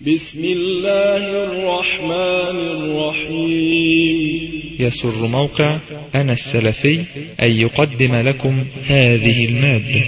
بسم الله الرحمن الرحيم يسر موقع أنا السلفي أن يقدم لكم هذه المادة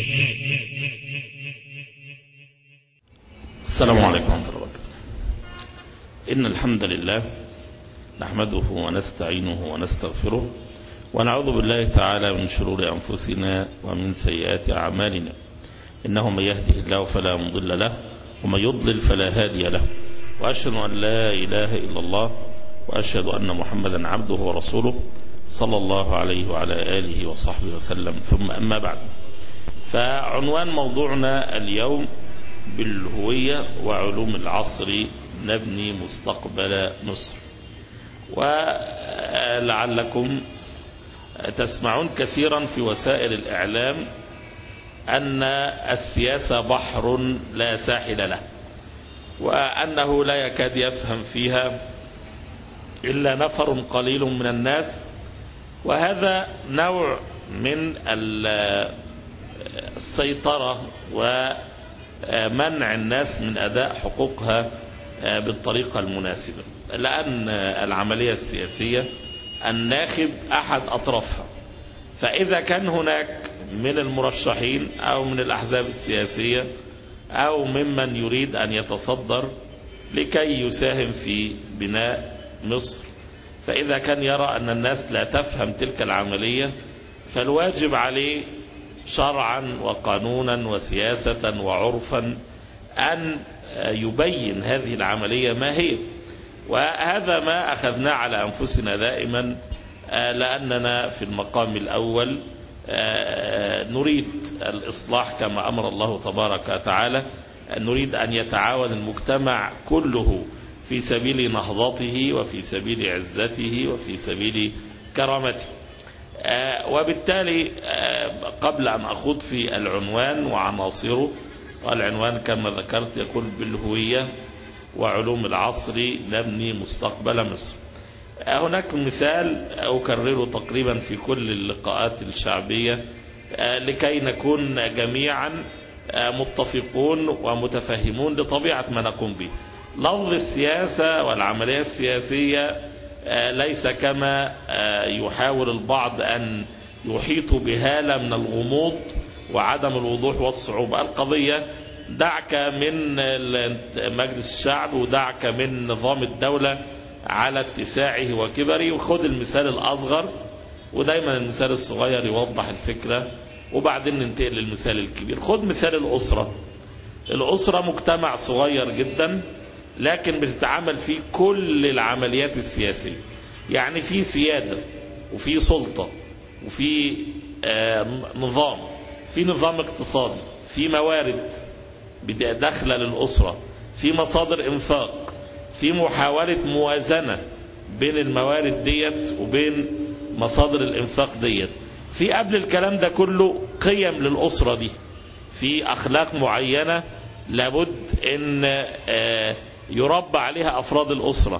السلام عليكم ورحمة الله وبركاته إن الحمد لله نحمده ونستعينه ونستغفره ونعوذ بالله تعالى من شرور أنفسنا ومن سيئات أعمالنا إنه من يهده الله فلا مضل له ومن يضلل فلا هادي له وأشهد أن لا إله إلا الله وأشهد أن محمدا عبده ورسوله صلى الله عليه وعلى آله وصحبه وسلم ثم أما بعد فعنوان موضوعنا اليوم بالهوية وعلوم العصر نبني مستقبل مصر ولعلكم تسمعون كثيرا في وسائل الإعلام أن السياسة بحر لا ساحل له وأنه لا يكاد يفهم فيها إلا نفر قليل من الناس وهذا نوع من السيطرة ومنع الناس من أداء حقوقها بالطريقة المناسبة لأن العملية السياسية الناخب أحد أطرافها فإذا كان هناك من المرشحين أو من الأحزاب السياسية أو ممن يريد أن يتصدر لكي يساهم في بناء مصر فإذا كان يرى أن الناس لا تفهم تلك العملية فالواجب عليه شرعا وقانونا وسياسة وعرفا أن يبين هذه العملية ما هي وهذا ما أخذناه على أنفسنا دائما لأننا في المقام الأول نريد الإصلاح كما أمر الله تبارك وتعالى نريد أن يتعاون المجتمع كله في سبيل نهضته وفي سبيل عزته وفي سبيل كرامته وبالتالي قبل أن أخوض في العنوان وعناصره والعنوان كما ذكرت يقول بالهوية وعلوم العصر نبني مستقبل مصر هناك مثال أكرره تقريبا في كل اللقاءات الشعبية لكي نكون جميعا متفقون ومتفهمون لطبيعة ما نقوم به لفظ السياسة والعملية السياسية ليس كما يحاول البعض أن يحيطوا بهالة من الغموض وعدم الوضوح والصعوبة القضية دعك من مجلس الشعب ودعك من نظام الدولة على اتساعه وكبره وخذ المثال الأصغر ودايما المثال الصغير يوضح الفكرة وبعدين ننتقل للمثال الكبير خذ مثال الأسرة الأسرة مجتمع صغير جدا لكن بتتعامل فيه كل العمليات السياسية يعني في سيادة وفي سلطة وفي آه نظام في نظام اقتصادي في موارد داخلة للأسرة في مصادر إنفاق في محاولة موازنة بين الموارد ديت وبين مصادر الإنفاق ديت في قبل الكلام ده كله قيم للأسرة دي في أخلاق معينة لابد أن يربى عليها أفراد الأسرة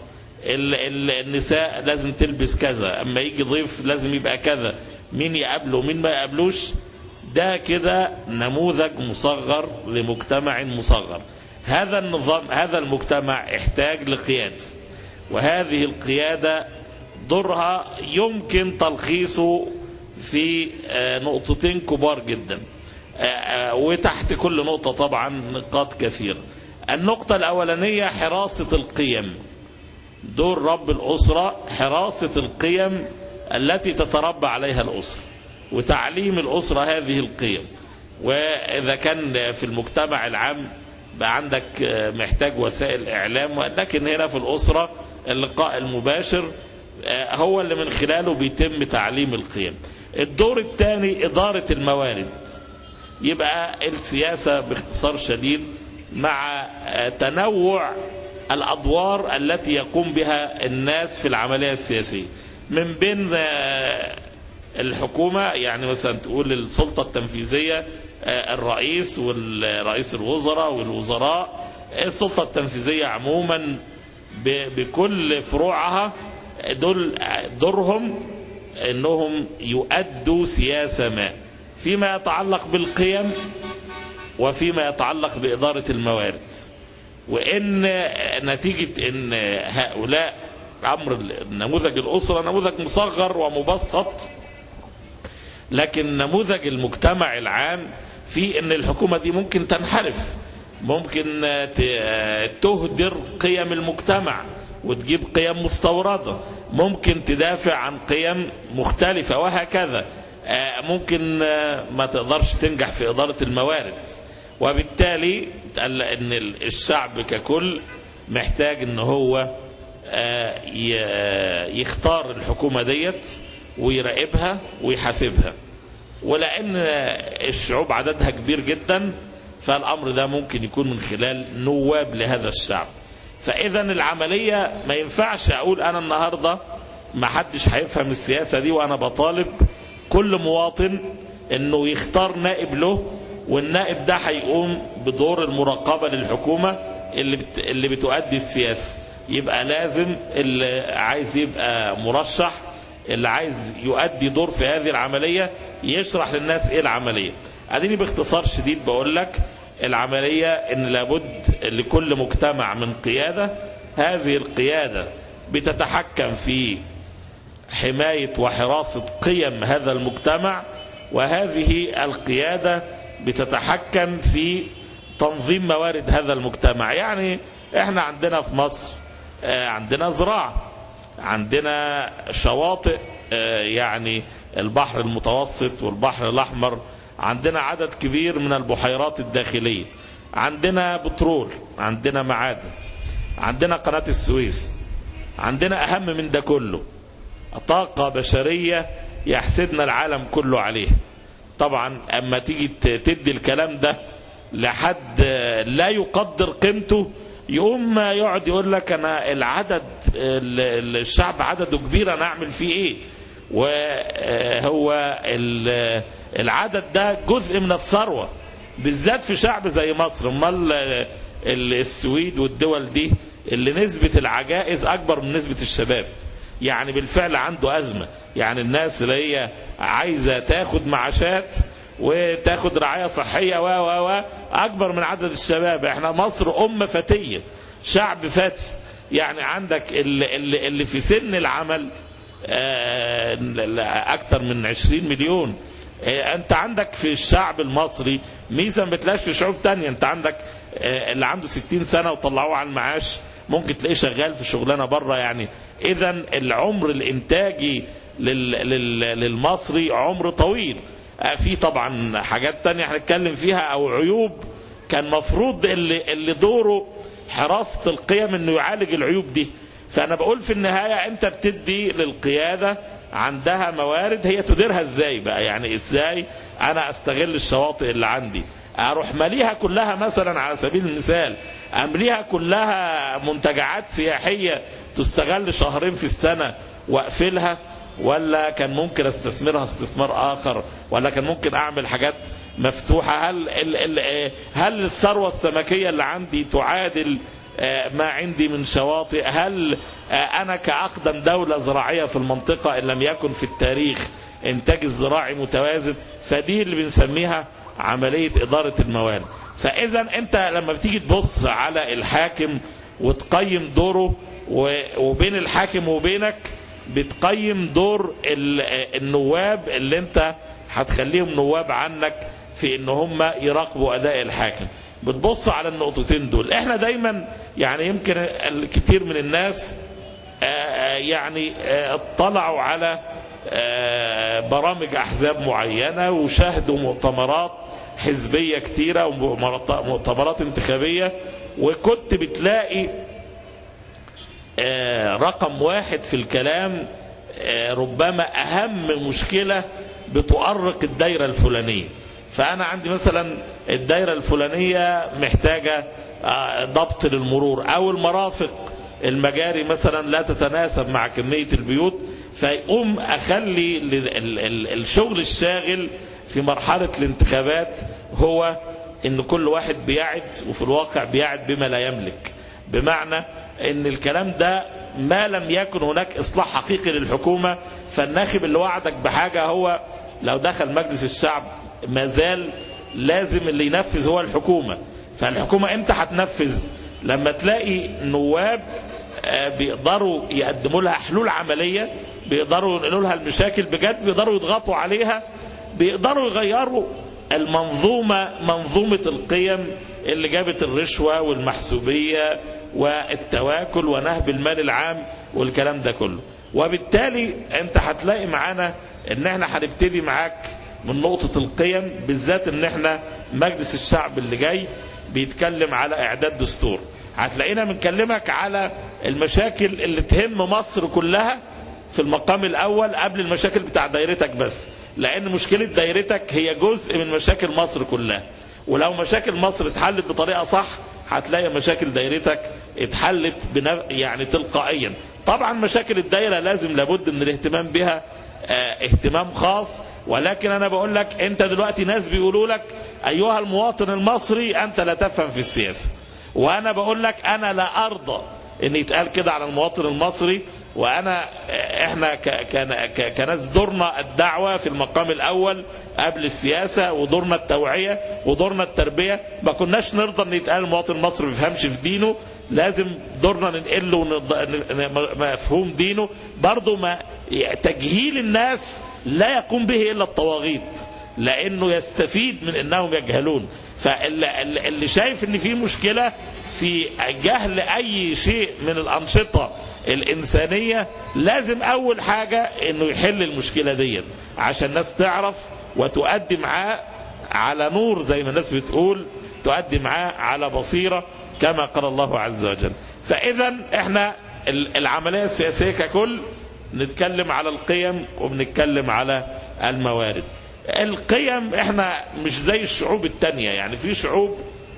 النساء لازم تلبس كذا أما يجي ضيف لازم يبقى كذا مين يقابله مين ما يقابلوش ده كده نموذج مصغر لمجتمع مصغر هذا النظام هذا المجتمع احتاج لقيادة وهذه القيادة دورها يمكن تلخيصه في نقطتين كبار جدا وتحت كل نقطة طبعا نقاط كثيرة النقطة الأولانية حراسة القيم دور رب الأسرة حراسة القيم التي تتربى عليها الأسرة وتعليم الأسرة هذه القيم وإذا كان في المجتمع العام بقى عندك محتاج وسائل إعلام لكن هنا في الأسرة اللقاء المباشر هو اللي من خلاله بيتم تعليم القيم الدور الثاني إدارة الموارد يبقى السياسة باختصار شديد مع تنوع الأدوار التي يقوم بها الناس في العملية السياسية من بين الحكومة يعني مثلا تقول السلطة التنفيذية الرئيس والرئيس الوزراء والوزراء السلطة التنفيذية عموما بكل فروعها دول دورهم انهم يؤدوا سياسة ما فيما يتعلق بالقيم وفيما يتعلق بإدارة الموارد وان نتيجة ان هؤلاء امر نموذج الاسرة نموذج مصغر ومبسط لكن نموذج المجتمع العام في ان الحكومة دي ممكن تنحرف ممكن تهدر قيم المجتمع وتجيب قيم مستوردة ممكن تدافع عن قيم مختلفة وهكذا ممكن ما تقدرش تنجح في إدارة الموارد وبالتالي ان الشعب ككل محتاج ان هو يختار الحكومة ديت ويراقبها ويحاسبها ولأن الشعوب عددها كبير جدا فالأمر ده ممكن يكون من خلال نواب لهذا الشعب فإذا العملية ما ينفعش أقول أنا النهاردة ما حدش هيفهم السياسة دي وأنا بطالب كل مواطن أنه يختار نائب له والنائب ده هيقوم بدور المراقبة للحكومة اللي بت... اللي بتؤدي السياسة يبقى لازم اللي عايز يبقى مرشح اللي عايز يؤدي دور في هذه العملية يشرح للناس ايه العملية اديني باختصار شديد بقول لك العملية ان لابد لكل مجتمع من قيادة هذه القيادة بتتحكم في حماية وحراسة قيم هذا المجتمع وهذه القيادة بتتحكم في تنظيم موارد هذا المجتمع يعني احنا عندنا في مصر عندنا زراعة عندنا شواطئ يعني البحر المتوسط والبحر الأحمر عندنا عدد كبير من البحيرات الداخلية عندنا بترول عندنا معادن عندنا قناة السويس عندنا أهم من ده كله طاقة بشرية يحسدنا العالم كله عليه طبعا أما تيجي تدي الكلام ده لحد لا يقدر قيمته يقوم يقعد يقول لك أنا العدد الشعب عدده كبير أنا أعمل فيه إيه وهو العدد ده جزء من الثروة بالذات في شعب زي مصر امال السويد والدول دي اللي نسبة العجائز أكبر من نسبة الشباب يعني بالفعل عنده أزمة يعني الناس اللي هي عايزة تاخد معاشات وتاخد رعاية صحية و و و أكبر من عدد الشباب احنا مصر أمة فتية شعب فتي يعني عندك اللي, اللي, اللي في سن العمل أكثر من 20 مليون أنت عندك في الشعب المصري ميزة ما بتلاقيش في شعوب تانية أنت عندك اللي عنده 60 سنة وطلعوه على المعاش ممكن تلاقيه شغال في شغلانة بره يعني إذا العمر الإنتاجي للمصري عمر طويل في طبعا حاجات تانية هنتكلم فيها أو عيوب كان مفروض اللي, اللي دوره حراسة القيم انه يعالج العيوب دي فانا بقول في النهاية انت بتدي للقيادة عندها موارد هي تديرها ازاي بقى يعني ازاي انا استغل الشواطئ اللي عندي اروح ماليها كلها مثلا على سبيل المثال امليها كلها منتجعات سياحية تستغل شهرين في السنة واقفلها ولا كان ممكن استثمرها استثمار اخر ولا كان ممكن اعمل حاجات مفتوحة هل ال ال هل الثروة السمكية اللي عندي تعادل ما عندي من شواطئ هل أنا كأقدم دولة زراعية في المنطقة إن لم يكن في التاريخ إنتاج الزراعي متوازن فدي اللي بنسميها عملية إدارة الموارد فإذا أنت لما بتيجي تبص على الحاكم وتقيم دوره وبين الحاكم وبينك بتقيم دور النواب اللي انت هتخليهم نواب عنك في ان هم يراقبوا اداء الحاكم بتبص على النقطتين دول احنا دايما يعني يمكن الكثير من الناس يعني اطلعوا على برامج احزاب معينة وشاهدوا مؤتمرات حزبية كتيرة ومؤتمرات انتخابية وكنت بتلاقي رقم واحد في الكلام ربما أهم مشكلة بتؤرق الدايرة الفلانية فأنا عندي مثلا الدايرة الفلانية محتاجة ضبط للمرور أو المرافق المجاري مثلا لا تتناسب مع كمية البيوت فيقوم أخلي الشغل الشاغل في مرحلة الانتخابات هو ان كل واحد بيعد وفي الواقع بيعد بما لا يملك بمعنى ان الكلام ده ما لم يكن هناك اصلاح حقيقي للحكومة فالناخب اللي وعدك بحاجة هو لو دخل مجلس الشعب ما زال لازم اللي ينفذ هو الحكومة فالحكومة امتى هتنفذ لما تلاقي نواب آه، بيقدروا يقدموا لها حلول عملية بيقدروا ينقلوا لها المشاكل بجد بيقدروا يضغطوا عليها بيقدروا يغيروا المنظومة منظومة القيم اللي جابت الرشوة والمحسوبية والتواكل ونهب المال العام والكلام ده كله وبالتالي انت هتلاقي معانا ان احنا هنبتدي معاك من نقطة القيم بالذات ان احنا مجلس الشعب اللي جاي بيتكلم على اعداد دستور هتلاقينا بنكلمك على المشاكل اللي تهم مصر كلها في المقام الاول قبل المشاكل بتاع دايرتك بس لان مشكلة دايرتك هي جزء من مشاكل مصر كلها ولو مشاكل مصر اتحلت بطريقة صح هتلاقي مشاكل دايرتك اتحلت بنا يعني تلقائيا طبعا مشاكل الدايرة لازم لابد من الاهتمام بها اه اهتمام خاص ولكن انا بقول لك انت دلوقتي ناس بيقولوا لك ايها المواطن المصري انت لا تفهم في السياسة وانا بقول لك انا لا ارضى ان يتقال كده على المواطن المصري وانا احنا كناس دورنا الدعوه في المقام الاول قبل السياسه ودورنا التوعيه ودورنا التربيه ما كناش نرضى ان يتقال المواطن المصري ما بيفهمش في دينه لازم دورنا ننقل له مفهوم دينه برضه ما تجهيل الناس لا يقوم به الا الطواغيت لانه يستفيد من انهم يجهلون فاللي شايف ان في مشكله في جهل اي شيء من الانشطه الانسانيه لازم اول حاجه انه يحل المشكله دي عشان الناس تعرف وتؤدي معاه على نور زي ما الناس بتقول تؤدي معاه على بصيره كما قال الله عز وجل فاذا احنا العمليه السياسيه ككل نتكلم على القيم وبنتكلم على الموارد القيم احنا مش زي الشعوب التانية يعني في شعوب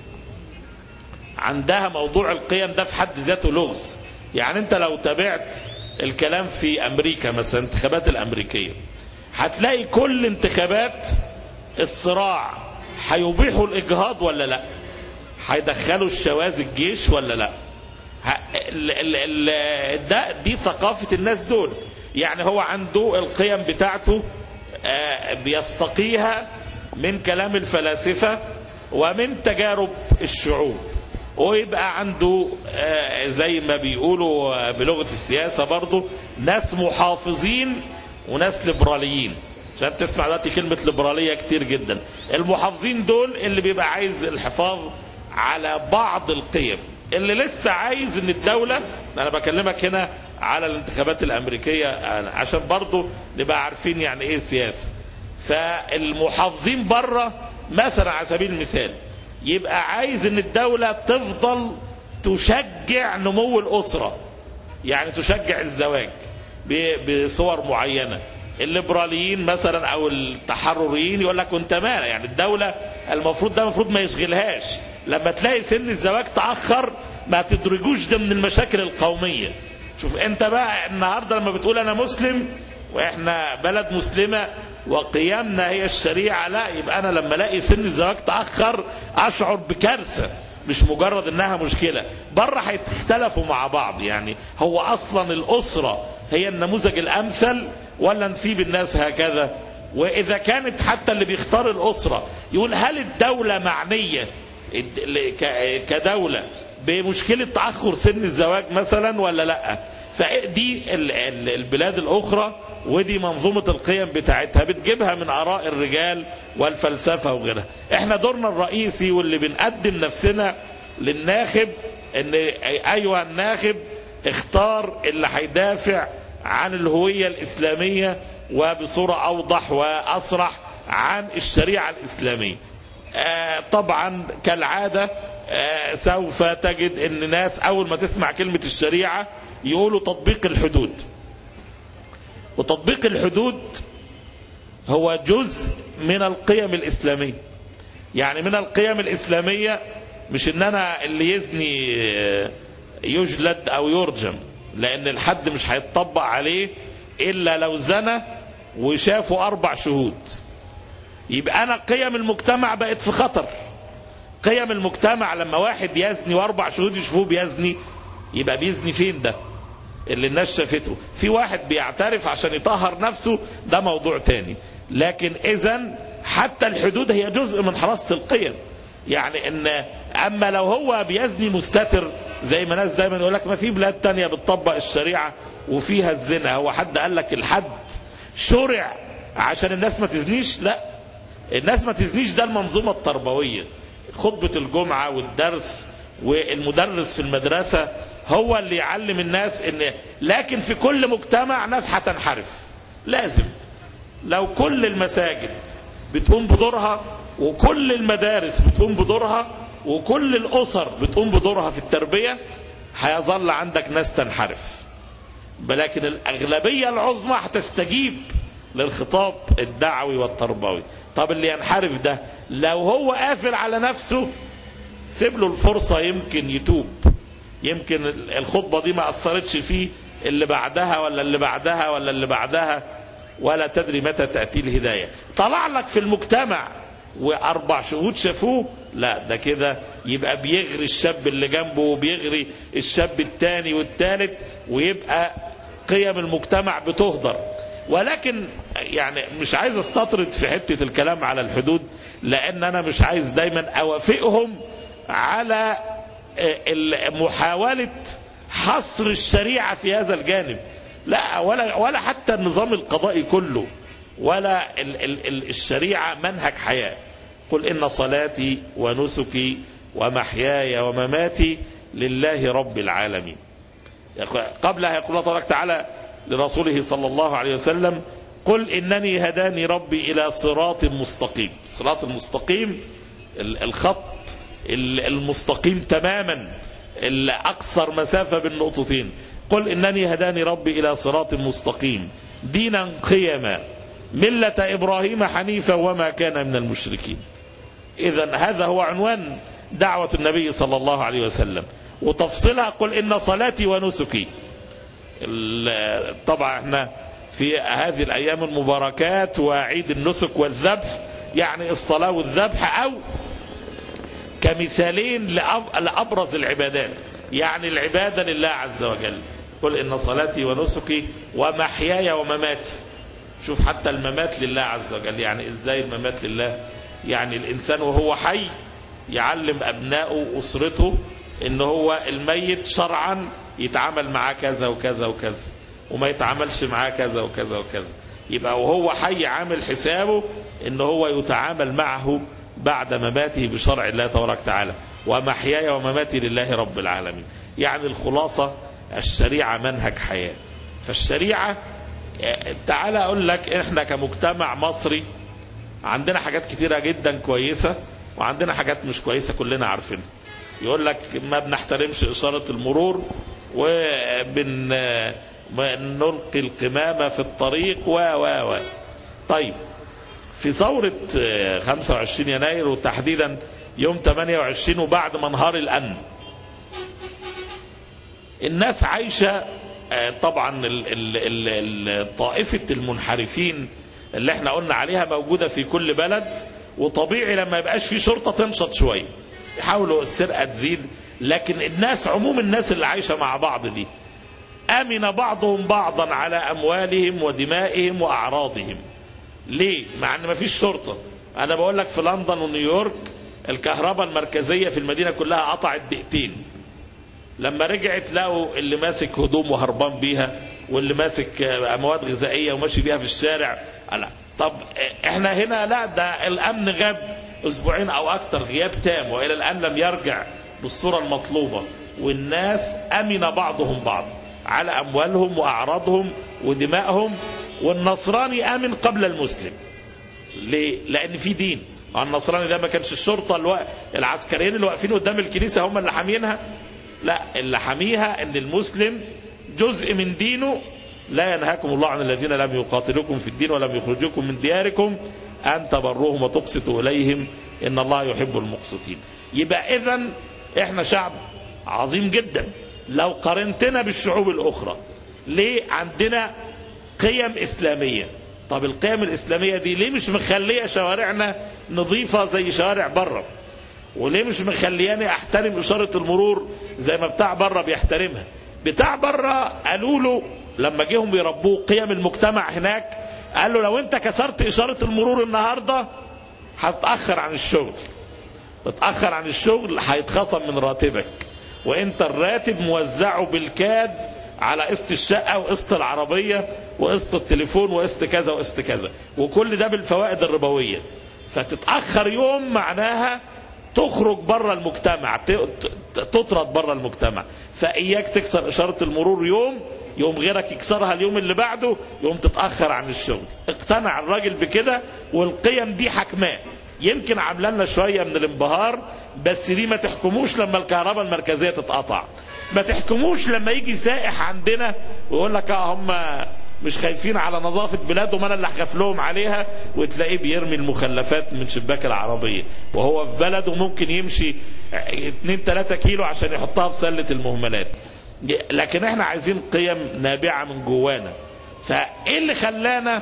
عندها موضوع القيم ده في حد ذاته لغز يعني انت لو تابعت الكلام في امريكا مثلا الانتخابات الامريكيه هتلاقي كل انتخابات الصراع هيبيحوا الاجهاض ولا لا هيدخلوا الشواذ الجيش ولا لا ده دي ثقافه الناس دول يعني هو عنده القيم بتاعته بيستقيها من كلام الفلاسفة ومن تجارب الشعوب ويبقى عنده زي ما بيقولوا بلغة السياسة برضه ناس محافظين وناس ليبراليين عشان تسمع دلوقتي كلمة ليبرالية كتير جدا المحافظين دول اللي بيبقى عايز الحفاظ على بعض القيم اللي لسه عايز ان الدولة انا بكلمك هنا على الانتخابات الامريكية عشان برضو نبقى عارفين يعني ايه سياسة فالمحافظين بره مثلا على سبيل المثال يبقى عايز ان الدولة تفضل تشجع نمو الاسرة يعني تشجع الزواج بصور معينة الليبراليين مثلا او التحرريين يقول لك انت مال يعني الدولة المفروض ده المفروض ما يشغلهاش لما تلاقي سن الزواج تأخر ما تدرجوش ده من المشاكل القومية شوف انت بقى النهاردة لما بتقول انا مسلم واحنا بلد مسلمة وقيامنا هي الشريعة لا يبقى انا لما الاقي سن الزواج تأخر اشعر بكارثة مش مجرد انها مشكلة بره هيختلفوا مع بعض يعني هو اصلا الاسرة هي النموذج الامثل ولا نسيب الناس هكذا واذا كانت حتى اللي بيختار الاسرة يقول هل الدولة معنية كدولة بمشكلة تأخر سن الزواج مثلا ولا لا فدي البلاد الأخرى ودي منظومة القيم بتاعتها بتجيبها من آراء الرجال والفلسفة وغيرها احنا دورنا الرئيسي واللي بنقدم نفسنا للناخب ان ايها الناخب اختار اللي هيدافع عن الهوية الإسلامية وبصورة أوضح وأصرح عن الشريعة الإسلامية آه طبعا كالعادة آه سوف تجد ان ناس اول ما تسمع كلمة الشريعة يقولوا تطبيق الحدود وتطبيق الحدود هو جزء من القيم الاسلامية يعني من القيم الاسلامية مش ان انا اللي يزني يجلد او يرجم لان الحد مش هيتطبق عليه الا لو زنى وشافوا اربع شهود يبقى انا قيم المجتمع بقت في خطر قيم المجتمع لما واحد يزني واربع شهود يشوفوه بيزني يبقى بيزني فين ده اللي الناس شافته في واحد بيعترف عشان يطهر نفسه ده موضوع تاني لكن اذا حتى الحدود هي جزء من حراسة القيم يعني ان اما لو هو بيزني مستتر زي ما ناس دايما يقول لك ما في بلاد تانية بتطبق الشريعة وفيها الزنا هو حد قال لك الحد شرع عشان الناس ما تزنيش لا الناس ما تزنيش ده المنظومة التربوية خطبة الجمعة والدرس والمدرس في المدرسة هو اللي يعلم الناس ان لكن في كل مجتمع ناس هتنحرف لازم لو كل المساجد بتقوم بدورها وكل المدارس بتقوم بدورها وكل الأسر بتقوم بدورها في التربية هيظل عندك ناس تنحرف ولكن الأغلبية العظمى هتستجيب للخطاب الدعوي والتربوي طب اللي ينحرف ده لو هو قافل على نفسه سيب له الفرصة يمكن يتوب يمكن الخطبة دي ما أثرتش فيه اللي بعدها ولا اللي بعدها ولا اللي بعدها ولا تدري متى تأتي الهداية طلع لك في المجتمع وأربع شهود شافوه لا ده كده يبقى بيغري الشاب اللي جنبه وبيغري الشاب الثاني والثالث ويبقى قيم المجتمع بتهدر ولكن يعني مش عايز استطرد في حتة الكلام على الحدود لأن أنا مش عايز دايما أوافقهم على محاولة حصر الشريعة في هذا الجانب لا ولا ولا حتى النظام القضائي كله ولا ال ال ال الشريعة منهج حياة قل إن صلاتي ونسكي ومحياي ومماتي لله رب العالمين قبلها يقول الله تبارك تعالى لرسوله صلى الله عليه وسلم قل إنني هداني ربي إلى صراط مستقيم صراط المستقيم الخط المستقيم تماما اللي أقصر مسافة بالنقطتين قل إنني هداني ربي إلى صراط مستقيم دينا قيما ملة إبراهيم حنيفا وما كان من المشركين إذا هذا هو عنوان دعوة النبي صلى الله عليه وسلم وتفصيلها قل إن صلاتي ونسكي طبعا احنا في هذه الأيام المباركات وعيد النسك والذبح يعني الصلاة والذبح أو كمثالين لأبرز العبادات يعني العبادة لله عز وجل قل إن صلاتي ونسكي ومحياي ومماتي شوف حتى الممات لله عز وجل يعني إزاي الممات لله يعني الإنسان وهو حي يعلم أبنائه وأسرته إن هو الميت شرعا يتعامل معاه كذا وكذا وكذا وما يتعاملش معاه كذا وكذا وكذا يبقى وهو حي عامل حسابه إن هو يتعامل معه بعد مماته بشرع الله تبارك وتعالى ومحياي ومماتي لله رب العالمين يعني الخلاصة الشريعة منهج حياة فالشريعة تعالى أقول لك إحنا كمجتمع مصري عندنا حاجات كتيرة جدا كويسة وعندنا حاجات مش كويسة كلنا عارفينها يقول لك ما بنحترمش إشارة المرور وبن نلقي القمامة في الطريق و و و طيب في ثورة 25 يناير وتحديدا يوم 28 وبعد ما انهار الأمن الناس عايشة طبعا طائفة المنحرفين اللي احنا قلنا عليها موجودة في كل بلد وطبيعي لما يبقاش في شرطة تنشط شوية يحاولوا السرقة تزيد لكن الناس عموم الناس اللي عايشة مع بعض دي أمن بعضهم بعضا على أموالهم ودمائهم وأعراضهم ليه؟ مع أن ما فيش شرطة أنا بقول لك في لندن ونيويورك الكهرباء المركزية في المدينة كلها قطعت دقيقتين لما رجعت لقوا اللي ماسك هدوم وهربان بيها واللي ماسك مواد غذائيه وماشي بيها في الشارع لا طب احنا هنا لا ده الامن غاب اسبوعين او اكتر غياب تام والى الان لم يرجع بالصوره المطلوبه والناس امن بعضهم بعض على اموالهم واعراضهم ودمائهم والنصراني امن قبل المسلم ليه؟ لان في دين النصراني ده ما كانش الشرطه الو... العسكريين اللي واقفين قدام الكنيسه هم اللي حامينها لا اللي حميها ان المسلم جزء من دينه لا ينهاكم الله عن الذين لم يقاتلوكم في الدين ولم يخرجوكم من دياركم ان تبروهم وتقسطوا اليهم ان الله يحب المقسطين يبقى اذا احنا شعب عظيم جدا لو قارنتنا بالشعوب الاخرى ليه عندنا قيم اسلاميه طب القيم الاسلاميه دي ليه مش مخليه شوارعنا نظيفه زي شوارع بره وليه مش مخلياني احترم اشاره المرور زي ما بتاع بره بيحترمها بتاع بره قالوا له لما جيهم بيربوه قيم المجتمع هناك قال له لو انت كسرت اشاره المرور النهارده هتتاخر عن الشغل اتأخر عن الشغل هيتخصم من راتبك وانت الراتب موزعه بالكاد على قسط الشقة وقسط العربية وقسط التليفون وقسط كذا وقسط كذا وكل ده بالفوائد الربوية فتتأخر يوم معناها تخرج بره المجتمع تطرد بره المجتمع فإياك تكسر إشارة المرور يوم يوم غيرك يكسرها اليوم اللي بعده يوم تتأخر عن الشغل اقتنع الراجل بكده والقيم دي حكماه يمكن عامله لنا شويه من الانبهار بس دي ما تحكموش لما الكهرباء المركزيه تتقطع ما تحكموش لما يجي سائح عندنا ويقول لك اه هم مش خايفين على نظافة بلادهم أنا اللي هخاف لهم عليها وتلاقيه بيرمي المخلفات من شباك العربية وهو في بلده ممكن يمشي 2 3 كيلو عشان يحطها في سلة المهملات لكن احنا عايزين قيم نابعة من جوانا فايه اللي خلانا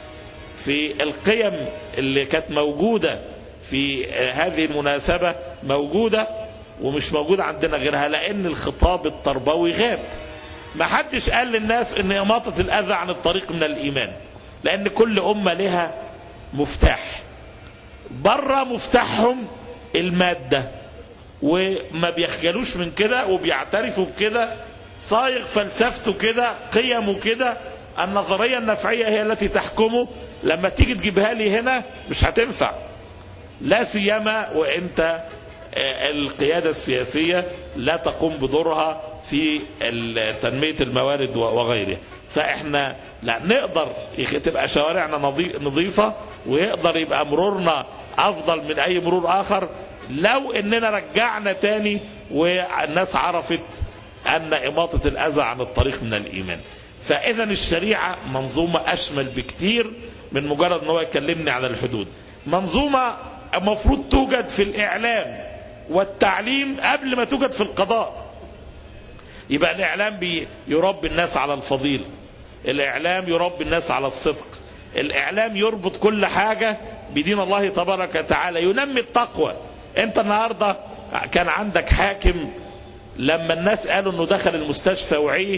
في القيم اللي كانت موجودة في هذه المناسبة موجودة ومش موجودة عندنا غيرها لأن الخطاب التربوي غاب ما حدش قال للناس ان إماطة الأذى عن الطريق من الإيمان لأن كل أمة لها مفتاح بره مفتاحهم المادة وما بيخجلوش من كده وبيعترفوا بكده صايغ فلسفته كده قيمه كده النظرية النفعية هي التي تحكمه لما تيجي تجيبها لي هنا مش هتنفع لا سيما وانت القيادة السياسية لا تقوم بدورها في تنمية الموارد وغيرها فاحنا لا نقدر تبقى شوارعنا نظيفة ويقدر يبقى مرورنا افضل من اي مرور اخر لو اننا رجعنا تاني والناس عرفت ان اماطة الاذى عن الطريق من الايمان فاذا الشريعة منظومة اشمل بكتير من مجرد ان هو يكلمني على الحدود منظومة المفروض توجد في الاعلام والتعليم قبل ما توجد في القضاء يبقى الاعلام يربي الناس على الفضيل الاعلام يربي الناس على الصدق الاعلام يربط كل حاجة بدين الله تبارك وتعالى ينمي التقوى انت النهاردة كان عندك حاكم لما الناس قالوا انه دخل المستشفى وعيه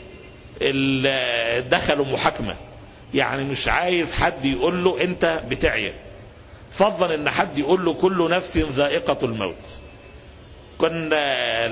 دخلوا محاكمة يعني مش عايز حد يقول له انت بتعيا فضلا ان حد يقول له كل نفس ذائقة الموت كنا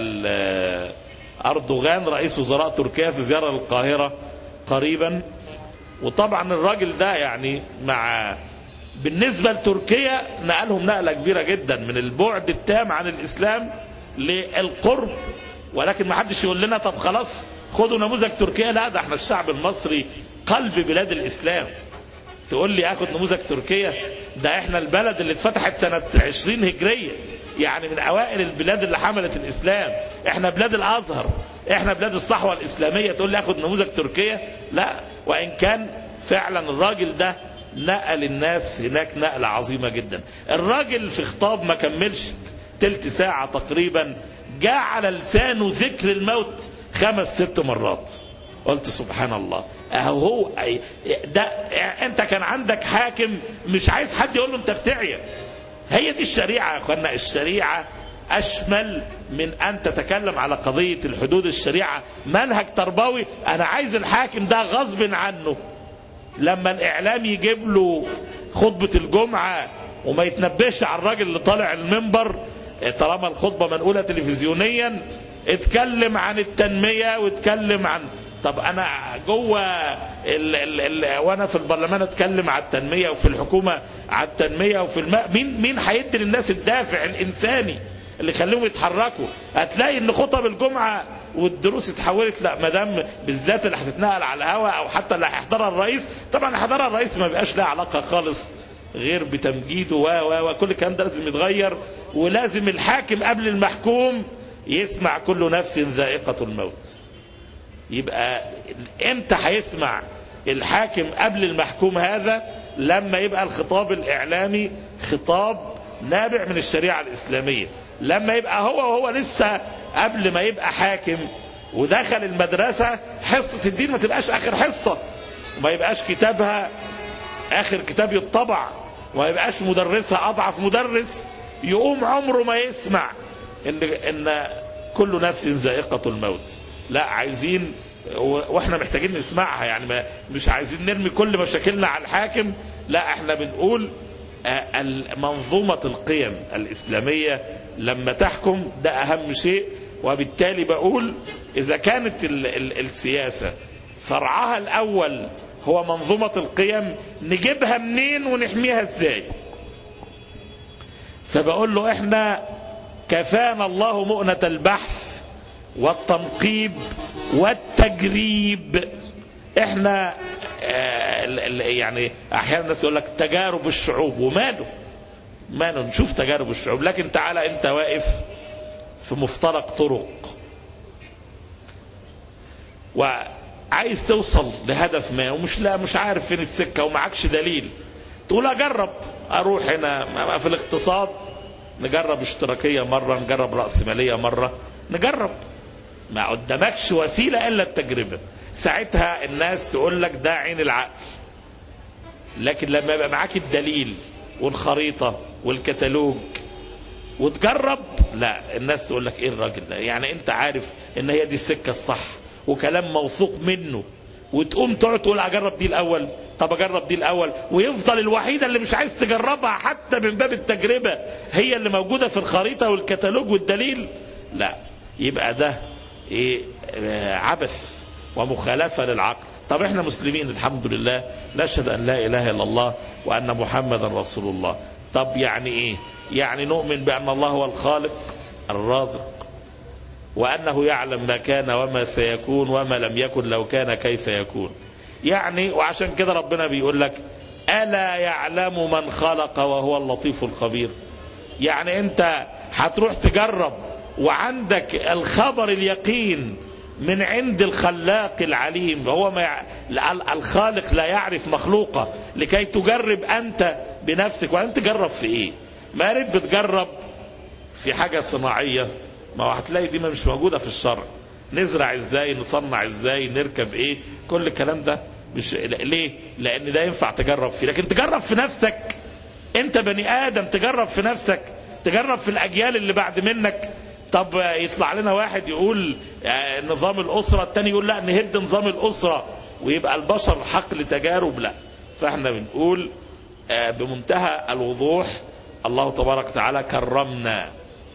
اردوغان رئيس وزراء تركيا في زيارة للقاهرة قريبا وطبعا الراجل ده يعني مع بالنسبة لتركيا نقلهم نقلة كبيرة جدا من البعد التام عن الإسلام للقرب ولكن ما حدش يقول لنا طب خلاص خدوا نموذج تركيا لا ده احنا الشعب المصري قلب بلاد الإسلام تقول لي اخد نموذج تركيا ده احنا البلد اللي اتفتحت سنة 20 هجرية يعني من اوائل البلاد اللي حملت الاسلام احنا بلاد الازهر احنا بلاد الصحوة الاسلامية تقول لي اخد نموذج تركيا لا وان كان فعلا الراجل ده نقل الناس هناك نقلة عظيمة جدا الراجل في خطاب ما كملش تلت ساعة تقريبا جاء على لسانه ذكر الموت خمس ست مرات قلت سبحان الله اهو هو ده انت كان عندك حاكم مش عايز حد يقول له انت بتعيا هي دي الشريعه يا اخوانا الشريعه اشمل من ان تتكلم على قضيه الحدود الشريعه منهج تربوي انا عايز الحاكم ده غصب عنه لما الاعلام يجيب له خطبه الجمعه وما يتنبهش على الراجل اللي طالع المنبر طالما الخطبه منقوله تلفزيونيا اتكلم عن التنميه واتكلم عن طب انا جوه ال ال ال وانا في البرلمان اتكلم على التنميه وفي الحكومه على التنميه وفي الماء مين مين هيدي للناس الدافع الانساني اللي يخليهم يتحركوا هتلاقي ان خطب الجمعه والدروس اتحولت لا ما دام بالذات اللي هتتنقل على الهواء او حتى اللي هيحضرها الرئيس طبعا حضرها الرئيس ما بيبقاش لها علاقه خالص غير بتمجيده و و وكل الكلام ده لازم يتغير ولازم الحاكم قبل المحكوم يسمع كل نفس ذائقه الموت يبقى امتى هيسمع الحاكم قبل المحكوم هذا لما يبقى الخطاب الاعلامي خطاب نابع من الشريعه الاسلاميه لما يبقى هو وهو لسه قبل ما يبقى حاكم ودخل المدرسه حصه الدين ما تبقاش اخر حصه وما يبقاش كتابها اخر كتاب يطبع وما يبقاش مدرسها اضعف مدرس يقوم عمره ما يسمع ان ان كل نفس ذائقه الموت لا عايزين واحنا محتاجين نسمعها يعني ما مش عايزين نرمي كل مشاكلنا على الحاكم لا احنا بنقول آه، منظومة القيم الإسلامية لما تحكم ده أهم شيء وبالتالي بقول إذا كانت ال ال السياسة فرعها الأول هو منظومة القيم نجيبها منين ونحميها ازاي فبقول له احنا كفانا الله مؤنة البحث والتنقيب والتجريب احنا آه يعني احيانا الناس يقول لك تجارب الشعوب وماله ماله نشوف تجارب الشعوب لكن تعالى انت واقف في مفترق طرق وعايز توصل لهدف ما ومش لا مش عارف فين السكه ومعكش دليل تقول اجرب اروح هنا في الاقتصاد نجرب اشتراكيه مره نجرب راسماليه مره نجرب ما قدامكش وسيله الا التجربه ساعتها الناس تقول لك ده عين العقل لكن لما يبقى معاك الدليل والخريطه والكتالوج وتجرب لا الناس تقول لك ايه الراجل ده يعني انت عارف ان هي دي السكه الصح وكلام موثوق منه وتقوم تقعد تقول اجرب دي الاول طب اجرب دي الاول ويفضل الوحيده اللي مش عايز تجربها حتى من باب التجربه هي اللي موجوده في الخريطه والكتالوج والدليل لا يبقى ده ايه آه عبث ومخالفه للعقل طب احنا مسلمين الحمد لله نشهد ان لا اله الا الله وان محمدا رسول الله طب يعني ايه يعني نؤمن بان الله هو الخالق الرازق وأنه يعلم ما كان وما سيكون وما لم يكن لو كان كيف يكون يعني وعشان كده ربنا بيقول لك ألا يعلم من خلق وهو اللطيف الخبير يعني أنت هتروح تجرب وعندك الخبر اليقين من عند الخلاق العليم هو ما يع... الخالق لا يعرف مخلوقه لكي تجرب أنت بنفسك وأنت تجرب في إيه ما ريت بتجرب في حاجة صناعية ما هو هتلاقي دي مش موجودة في الشرع نزرع ازاي نصنع ازاي نركب ايه كل الكلام ده مش ليه لان ده ينفع تجرب فيه لكن تجرب في نفسك انت بني ادم تجرب في نفسك تجرب في الاجيال اللي بعد منك طب يطلع لنا واحد يقول نظام الاسره الثاني يقول لا نهد نظام الاسره ويبقى البشر حقل تجارب لا فاحنا بنقول بمنتهى الوضوح الله تبارك وتعالى كرمنا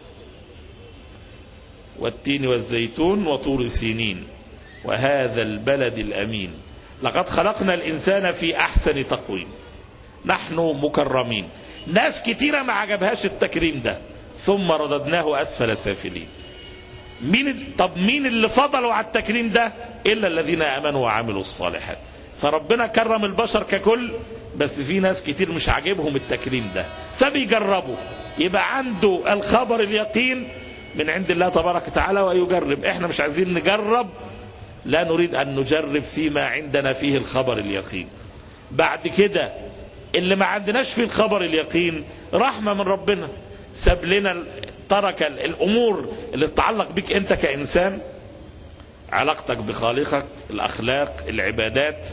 والتين والزيتون وطور سينين وهذا البلد الأمين لقد خلقنا الإنسان في أحسن تقويم نحن مكرمين ناس كتيرة ما عجبهاش التكريم ده ثم رددناه أسفل سافلين مين طب مين اللي فضلوا على التكريم ده إلا الذين آمنوا وعملوا الصالحات فربنا كرم البشر ككل بس في ناس كتير مش عاجبهم التكريم ده فبيجربوا يبقى عنده الخبر اليقين من عند الله تبارك وتعالى ويجرب احنا مش عايزين نجرب لا نريد ان نجرب فيما عندنا فيه الخبر اليقين بعد كده اللي ما عندناش فيه الخبر اليقين رحمة من ربنا ساب لنا ترك الامور اللي تتعلق بك انت كانسان علاقتك بخالقك الاخلاق العبادات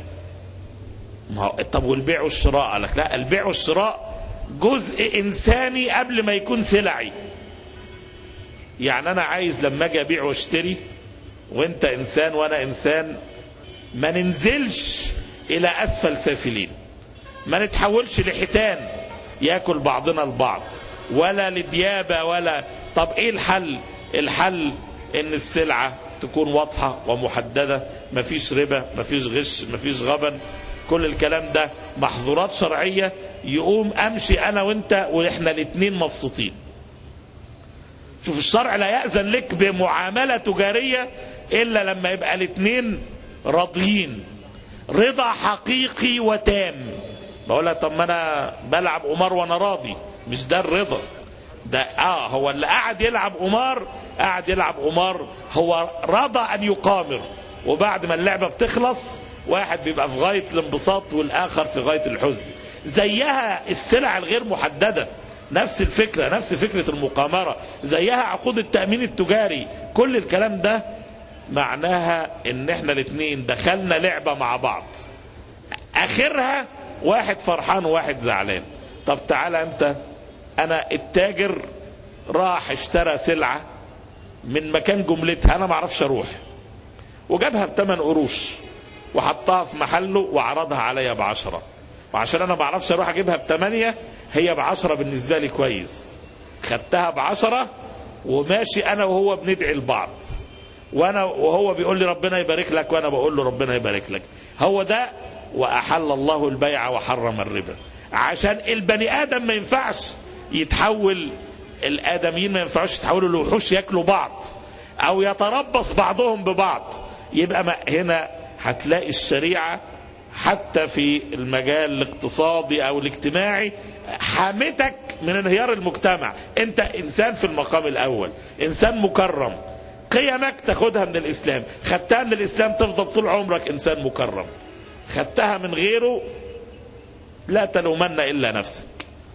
ما هو طب والبيع والشراء قال لك لا البيع والشراء جزء انساني قبل ما يكون سلعي يعني انا عايز لما اجي ابيع واشتري وانت انسان وانا انسان ما ننزلش الى اسفل سافلين ما نتحولش لحيتان ياكل بعضنا البعض ولا لديابه ولا طب ايه الحل الحل ان السلعه تكون واضحه ومحدده مفيش ربا مفيش غش مفيش غبن كل الكلام ده محظورات شرعيه يقوم امشي انا وانت واحنا الاثنين مبسوطين شوف الشرع لا يأذن لك بمعاملة تجارية إلا لما يبقى الاثنين راضيين رضا حقيقي وتام بقول طب ما انا بلعب قمار وانا راضي مش ده الرضا ده اه هو اللي قاعد يلعب قمار قاعد يلعب قمار هو رضى ان يقامر وبعد ما اللعبه بتخلص واحد بيبقى في غايه الانبساط والاخر في غايه الحزن زيها السلع الغير محدده نفس الفكرة نفس فكرة المقامرة زيها عقود التأمين التجاري كل الكلام ده معناها ان احنا الاثنين دخلنا لعبة مع بعض اخرها واحد فرحان وواحد زعلان طب تعالى انت انا التاجر راح اشترى سلعة من مكان جملتها انا معرفش اروح وجابها بثمن قروش وحطها في محله وعرضها عليا بعشرة وعشان انا ما اعرفش اروح اجيبها بثمانية هي بعشرة بالنسبة لي كويس خدتها بعشرة وماشي انا وهو بندعي لبعض وانا وهو بيقول لي ربنا يبارك لك وانا بقول له ربنا يبارك لك هو ده واحل الله البيع وحرم الربا عشان البني ادم ما ينفعش يتحول الادميين ما ينفعوش يتحولوا لوحوش ياكلوا بعض او يتربص بعضهم ببعض يبقى ما هنا هتلاقي الشريعه حتى في المجال الاقتصادي او الاجتماعي حامتك من انهيار المجتمع انت انسان في المقام الاول انسان مكرم قيمك تاخدها من الاسلام خدتها من الاسلام تفضل طول عمرك انسان مكرم خدتها من غيره لا تلومن الا نفسك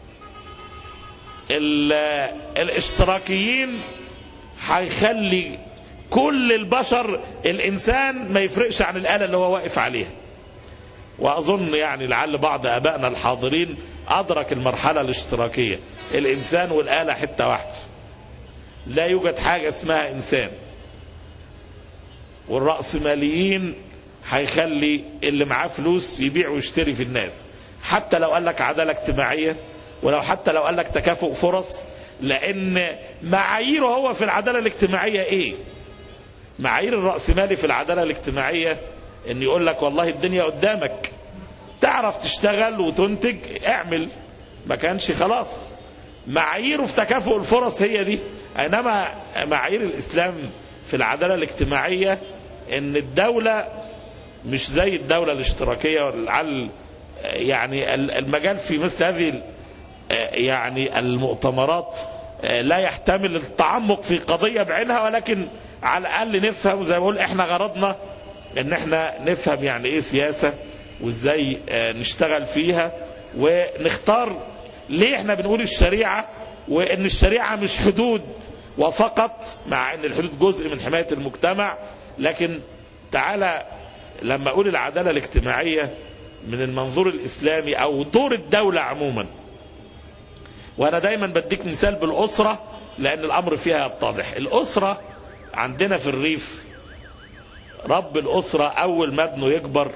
الاشتراكيين هيخلي كل البشر الانسان ما يفرقش عن الاله اللي هو واقف عليها واظن يعني لعل بعض ابائنا الحاضرين ادرك المرحله الاشتراكيه الانسان والاله حته واحده لا يوجد حاجه اسمها انسان والرأسماليين هيخلي اللي معاه فلوس يبيع ويشتري في الناس حتى لو قال لك عداله اجتماعيه ولو حتى لو قال لك تكافؤ فرص لان معاييره هو في العداله الاجتماعيه ايه معايير الرأسمالي في العداله الاجتماعيه ان يقول لك والله الدنيا قدامك تعرف تشتغل وتنتج اعمل ما كانش خلاص معاييره في تكافؤ الفرص هي دي انما معايير الاسلام في العداله الاجتماعيه ان الدوله مش زي الدوله الاشتراكيه والعل يعني المجال في مثل هذه يعني المؤتمرات لا يحتمل التعمق في قضيه بعينها ولكن على الاقل نفهم زي ما بقول احنا غرضنا ان احنا نفهم يعني ايه سياسه وازاي نشتغل فيها ونختار ليه احنا بنقول الشريعه وان الشريعه مش حدود وفقط مع ان الحدود جزء من حمايه المجتمع لكن تعالى لما اقول العداله الاجتماعيه من المنظور الاسلامي او دور الدوله عموما وانا دايما بديك مثال بالاسره لان الامر فيها يتضح الاسره عندنا في الريف رب الاسره اول ما ابنه يكبر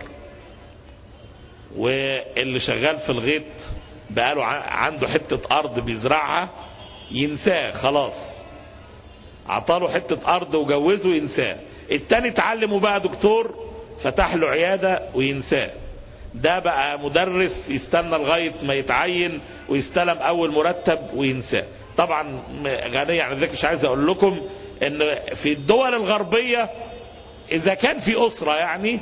واللي شغال في الغيط بقاله عنده حته ارض بيزرعها ينساه خلاص عطاله حته ارض وجوزه ينساه التاني اتعلم وبقى دكتور فتح له عياده وينساه ده بقى مدرس يستنى لغايه ما يتعين ويستلم اول مرتب وينساه طبعا غنية عن ذلك مش عايز اقول لكم ان في الدول الغربيه اذا كان في اسره يعني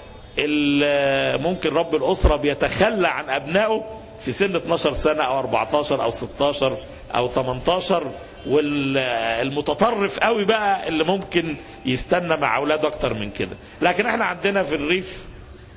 ممكن رب الاسره بيتخلى عن ابنائه في سن 12 سنه او 14 او 16 او 18 والمتطرف قوي بقى اللي ممكن يستنى مع اولاده اكتر من كده لكن احنا عندنا في الريف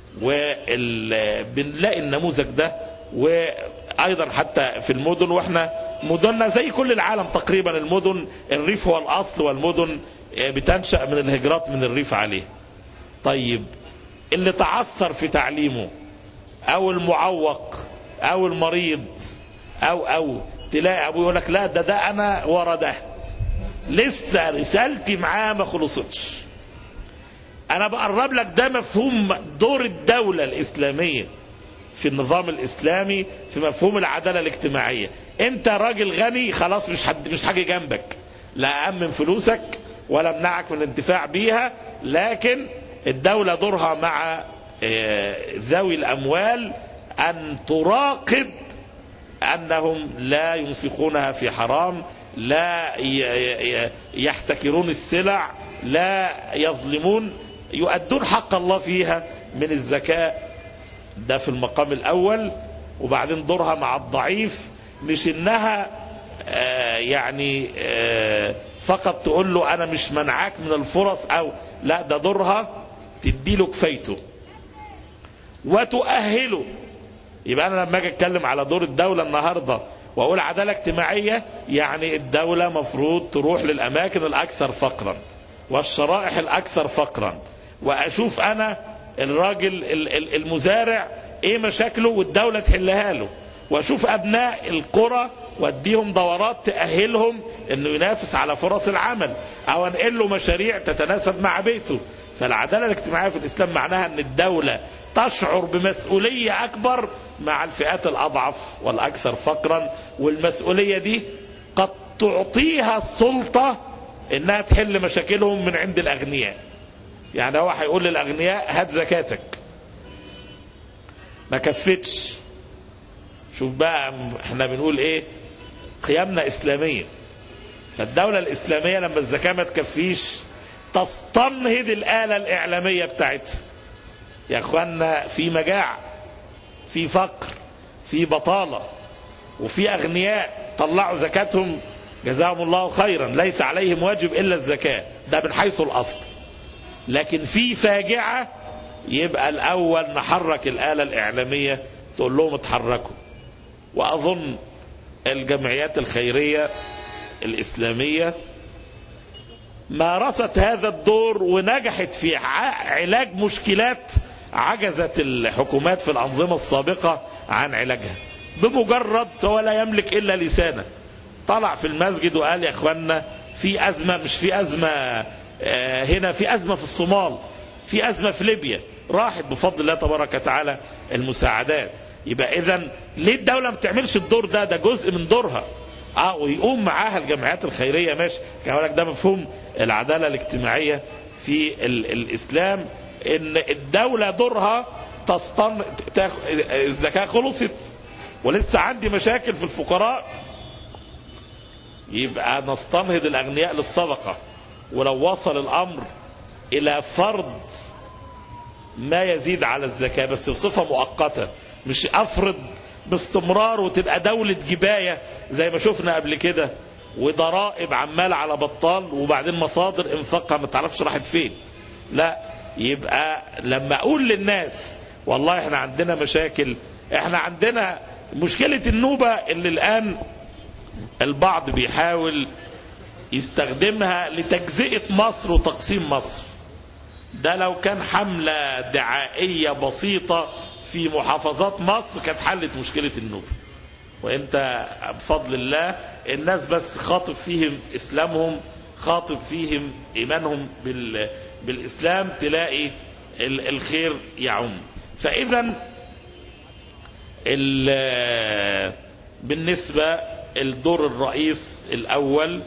وبنلاقي النموذج ده وايضا حتى في المدن واحنا مدننا زي كل العالم تقريبا المدن الريف هو الاصل والمدن بتنشا من الهجرات من الريف عليه طيب اللي تعثر في تعليمه او المعوق او المريض او او تلاقي ابوه يقول لك لا ده ده انا ورا ده لسه رسالتي معاه ما خلصتش انا بقرب لك ده مفهوم دور الدوله الاسلاميه في النظام الاسلامي في مفهوم العداله الاجتماعيه انت راجل غني خلاص مش حد مش حاجه جنبك لا امن فلوسك ولا امنعك من الانتفاع بيها لكن الدوله دورها مع ذوي الاموال ان تراقب انهم لا ينفقونها في حرام لا يحتكرون السلع لا يظلمون يؤدون حق الله فيها من الزكاة ده في المقام الأول وبعدين دورها مع الضعيف مش إنها آه يعني آه فقط تقول له أنا مش منعاك من الفرص أو لا ده دورها تديله كفايته وتؤهله يبقى أنا لما أجي أتكلم على دور الدولة النهاردة وأقول عدالة اجتماعية يعني الدولة مفروض تروح للأماكن الأكثر فقرا والشرائح الأكثر فقرا واشوف انا الراجل المزارع ايه مشاكله والدولة تحلها له واشوف ابناء القرى واديهم دورات تأهلهم انه ينافس على فرص العمل او انقل له مشاريع تتناسب مع بيته فالعدالة الاجتماعية في الاسلام معناها ان الدولة تشعر بمسؤولية اكبر مع الفئات الاضعف والاكثر فقرا والمسؤولية دي قد تعطيها السلطة انها تحل مشاكلهم من عند الاغنياء يعني هو هيقول للاغنياء هات زكاتك ما كفتش شوف بقى احنا بنقول ايه قيمنا اسلاميه فالدولة الاسلامية لما الزكاة ما تكفيش تستنهض الآلة الإعلامية بتاعتها يا اخوانا في مجاعة في فقر في بطالة وفي أغنياء طلعوا زكاتهم جزاهم الله خيرا ليس عليهم واجب إلا الزكاة ده من حيث الأصل لكن في فاجعة يبقى الأول نحرك الآلة الإعلامية تقول لهم اتحركوا وأظن الجمعيات الخيرية الإسلامية مارست هذا الدور ونجحت في علاج مشكلات عجزت الحكومات في الأنظمة السابقة عن علاجها بمجرد هو لا يملك إلا لسانه طلع في المسجد وقال يا اخوانا في أزمة مش في أزمة هنا في أزمة في الصومال في أزمة في ليبيا راحت بفضل الله تبارك وتعالى المساعدات يبقى إذا ليه الدولة ما بتعملش الدور ده ده جزء من دورها اه ويقوم معاها الجمعيات الخيريه ماشي كان لك ده مفهوم العداله الاجتماعيه في ال الاسلام ان الدوله دورها تستن تاخ... الزكاه خلصت ولسه عندي مشاكل في الفقراء يبقى نستنهض الاغنياء للصدقه ولو وصل الامر الى فرض ما يزيد على الزكاه بس بصفه مؤقته مش افرض باستمرار وتبقى دولة جباية زي ما شفنا قبل كده وضرائب عمال على بطال وبعدين مصادر انفاقها ما تعرفش راحت فين لا يبقى لما اقول للناس والله احنا عندنا مشاكل احنا عندنا مشكلة النوبة اللي الان البعض بيحاول يستخدمها لتجزئة مصر وتقسيم مصر ده لو كان حملة دعائية بسيطة في محافظات مصر كانت حلت مشكلة النوبة وانت بفضل الله الناس بس خاطب فيهم اسلامهم خاطب فيهم ايمانهم بال بالاسلام تلاقي الخير يعم فاذا بالنسبة الدور الرئيس الاول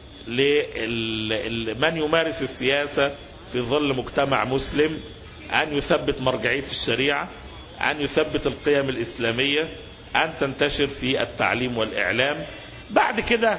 لمن يمارس السياسة في ظل مجتمع مسلم ان يثبت مرجعية الشريعة أن يثبت القيم الإسلامية أن تنتشر في التعليم والإعلام بعد كده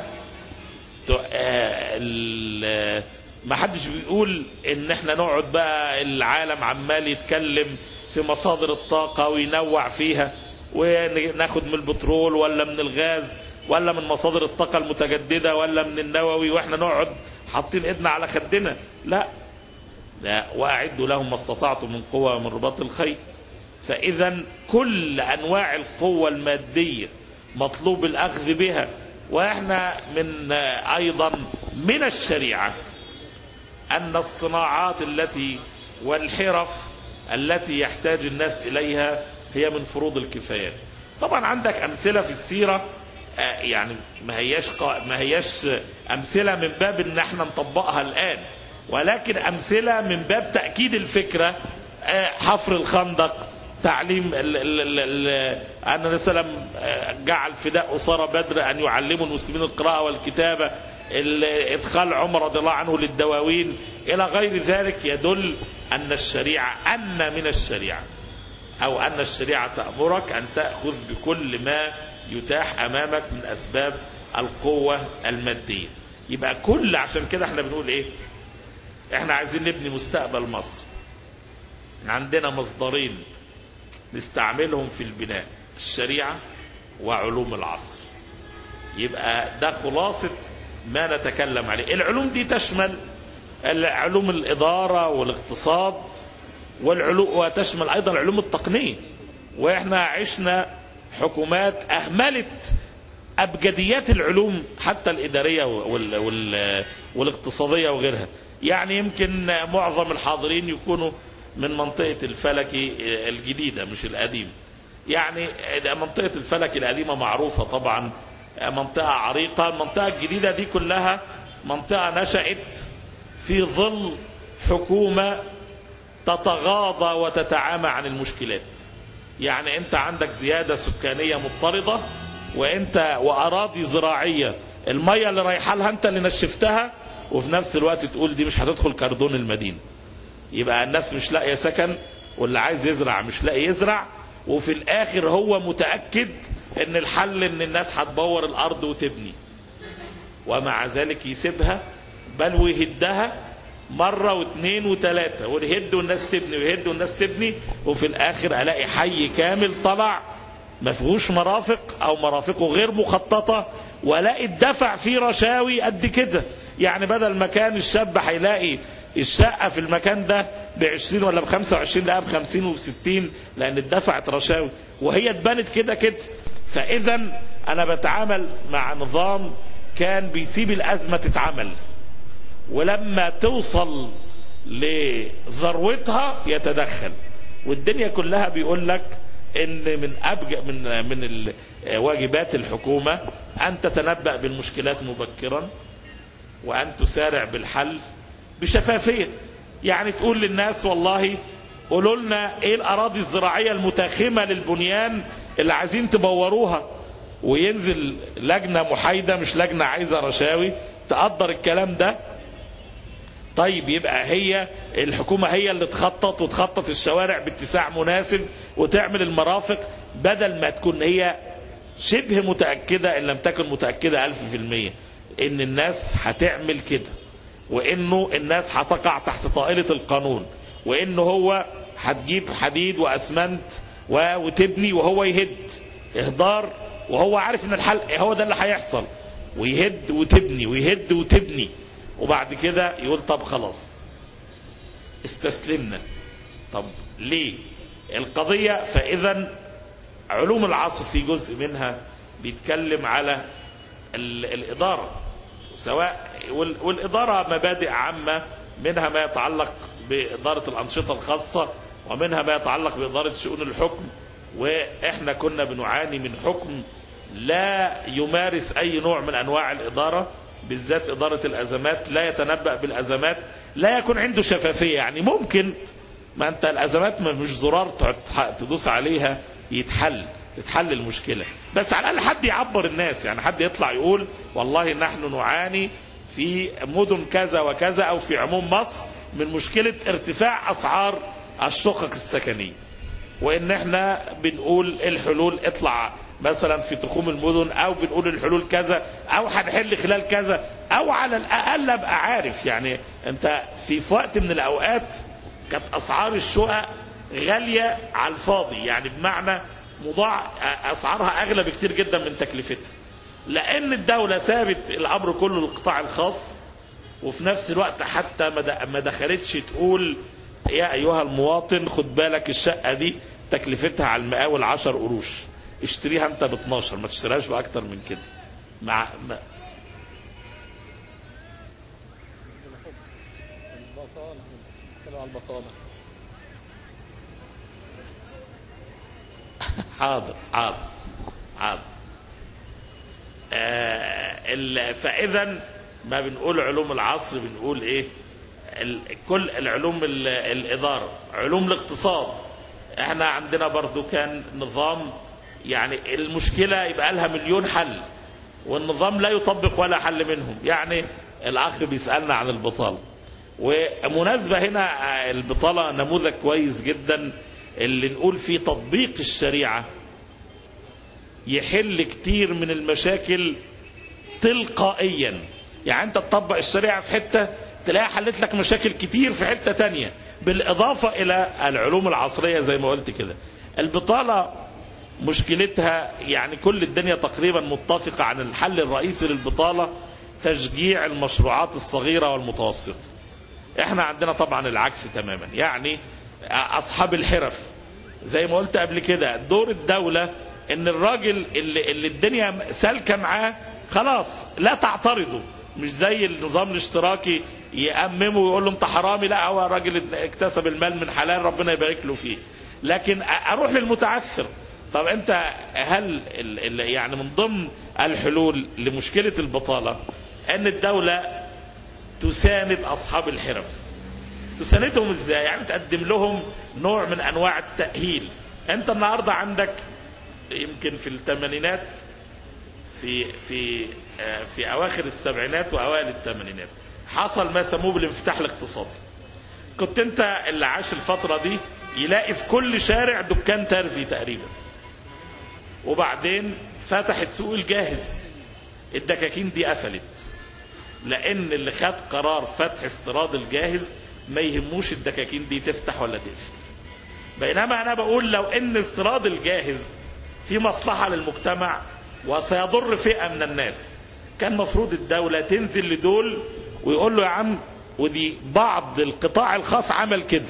ما حدش بيقول ان احنا نقعد بقى العالم عمال يتكلم في مصادر الطاقة وينوع فيها وناخد من البترول ولا من الغاز ولا من مصادر الطاقة المتجددة ولا من النووي واحنا نقعد حاطين ايدنا على خدنا لا لا واعدوا لهم ما استطعتم من قوة من رباط الخيل فإذا كل أنواع القوة المادية مطلوب الأخذ بها وإحنا من أيضا من الشريعة أن الصناعات التي والحرف التي يحتاج الناس إليها هي من فروض الكفايات طبعا عندك أمثلة في السيرة يعني ما هياش ما هياش أمثلة من باب إن احنا نطبقها الآن ولكن أمثلة من باب تأكيد الفكرة حفر الخندق تعليم ال ال ال أن النبي صلى الله عليه وسلم جعل فداء أسارة بدر أن يعلموا المسلمين القراءة والكتابة إدخال عمر رضي الله عنه للدواوين إلى غير ذلك يدل أن الشريعة أن من الشريعة أو أن الشريعة تأمرك أن تأخذ بكل ما يتاح أمامك من أسباب القوة المادية يبقى كل عشان كده احنا بنقول ايه احنا عايزين نبني مستقبل مصر عندنا مصدرين نستعملهم في البناء الشريعة وعلوم العصر يبقى ده خلاصة ما نتكلم عليه العلوم دي تشمل علوم الإدارة والاقتصاد والعلوم وتشمل أيضا علوم التقنية وإحنا عشنا حكومات أهملت أبجديات العلوم حتى الإدارية وال وال والاقتصادية وغيرها يعني يمكن معظم الحاضرين يكونوا من منطقة الفلكي الجديدة مش القديم يعني منطقة الفلك القديمة معروفة طبعا منطقة عريقة المنطقة الجديدة دي كلها منطقة نشأت في ظل حكومة تتغاضى وتتعامى عن المشكلات يعني انت عندك زيادة سكانية مضطردة وانت واراضي زراعية المية اللي رايحة لها انت اللي نشفتها وفي نفس الوقت تقول دي مش هتدخل كردون المدينة يبقى الناس مش لاقية سكن واللي عايز يزرع مش لاقي يزرع وفي الاخر هو متأكد ان الحل ان الناس هتبور الارض وتبني ومع ذلك يسيبها بل ويهدها مرة واثنين وثلاثة ويهد والناس تبني ويهد والناس تبني وفي الاخر الاقي حي كامل طلع ما فيهوش مرافق او مرافقه غير مخططة والاقي الدفع فيه رشاوي قد كده يعني بدل ما كان الشاب هيلاقي الشقة في المكان ده ب 20 ولا ب 25 لا ب 50 وب 60 لان اتدفعت رشاوي وهي اتبنت كده كده فاذا انا بتعامل مع نظام كان بيسيب الازمه تتعمل ولما توصل لذروتها يتدخل والدنيا كلها بيقول لك ان من ابجأ من من ال- واجبات الحكومه ان تتنبأ بالمشكلات مبكرا وان تسارع بالحل بشفافيه يعني تقول للناس والله قولوا لنا ايه الاراضي الزراعيه المتاخمه للبنيان اللي عايزين تبوروها وينزل لجنه محايده مش لجنه عايزه رشاوي تقدر الكلام ده طيب يبقى هي الحكومة هي اللي تخطط وتخطط الشوارع باتساع مناسب وتعمل المرافق بدل ما تكون هي شبه متأكدة إن لم تكن متأكدة ألف في المية إن الناس هتعمل كده وإنه الناس هتقع تحت طائلة القانون وإنه هو هتجيب حديد وأسمنت و- وتبني وهو يهد إهدار وهو عارف إن الحل هو ده اللي هيحصل ويهد وتبني ويهد وتبني وبعد كده يقول طب خلاص استسلمنا طب ليه القضية فإذا علوم العصر في جزء منها بيتكلم على ال- الإدارة سواء وال- والإدارة مبادئ عامة منها ما يتعلق بإدارة الأنشطة الخاصة ومنها ما يتعلق بإدارة شؤون الحكم وإحنا كنا بنعاني من حكم لا يمارس أي نوع من أنواع الإدارة بالذات إدارة الأزمات لا يتنبأ بالأزمات لا يكون عنده شفافية يعني ممكن ما أنت الأزمات ما مش زرار تقعد تدوس عليها يتحل تتحل المشكلة بس على الأقل حد يعبر الناس يعني حد يطلع يقول والله نحن نعاني في مدن كذا وكذا أو في عموم مصر من مشكلة ارتفاع أسعار الشقق السكنية وان احنا بنقول الحلول اطلع مثلا في تخوم المدن او بنقول الحلول كذا او هنحل خلال كذا او على الاقل ابقى عارف يعني انت في في وقت من الاوقات كانت اسعار الشقق غاليه على الفاضي يعني بمعنى مضاع اسعارها اغلى بكتير جدا من تكلفتها لان الدوله سابت الامر كله للقطاع الخاص وفي نفس الوقت حتى ما د- ما دخلتش تقول يا ايها المواطن خد بالك الشقه دي تكلفتها على المقاول 10 قروش اشتريها انت ب 12 ما تشتريهاش باكتر من كده مع ما البطالة بنتكلم على البطالة حاضر حاضر حاضر آه ال- فاذا ما بنقول علوم العصر بنقول ايه ال- كل العلوم ال- الاداره علوم الاقتصاد احنا عندنا برضو كان نظام يعني المشكله يبقى لها مليون حل والنظام لا يطبق ولا حل منهم يعني الاخ بيسالنا عن البطاله ومناسبه هنا آه، البطاله نموذج كويس جدا اللي نقول فيه تطبيق الشريعه يحل كتير من المشاكل تلقائيا يعني انت تطبق الشريعه في حته تلاقيها حلت لك مشاكل كتير في حته تانية بالاضافه الى العلوم العصريه زي ما قلت كده البطاله مشكلتها يعني كل الدنيا تقريبا متفقه عن الحل الرئيسي للبطاله تشجيع المشروعات الصغيره والمتوسطه احنا عندنا طبعا العكس تماما يعني اصحاب الحرف زي ما قلت قبل كده دور الدولة ان الراجل اللي, اللي الدنيا سالكة معاه خلاص لا تعترضوا مش زي النظام الاشتراكي يأممه ويقول له انت حرامي لا هو راجل اكتسب المال من حلال ربنا يبارك له فيه لكن اروح للمتعثر طب انت هل ال- ال- يعني من ضمن الحلول لمشكله البطاله ان الدوله تساند اصحاب الحرف تساندهم ازاي يعني تقدم لهم نوع من انواع التاهيل انت النهارده عندك يمكن في الثمانينات في في آه، في اواخر السبعينات واوائل الثمانينات حصل ما سموه بالانفتاح الاقتصادي كنت انت اللي عاش الفتره دي يلاقي في كل شارع دكان ترزي تقريبا وبعدين فتحت سوق الجاهز الدكاكين دي قفلت لان اللي خد قرار فتح استيراد الجاهز ما يهموش الدكاكين دي تفتح ولا تقفل بينما انا بقول لو ان استيراد الجاهز في مصلحه للمجتمع وسيضر فئه من الناس كان مفروض الدوله تنزل لدول ويقول له يا عم ودي بعض القطاع الخاص عمل كده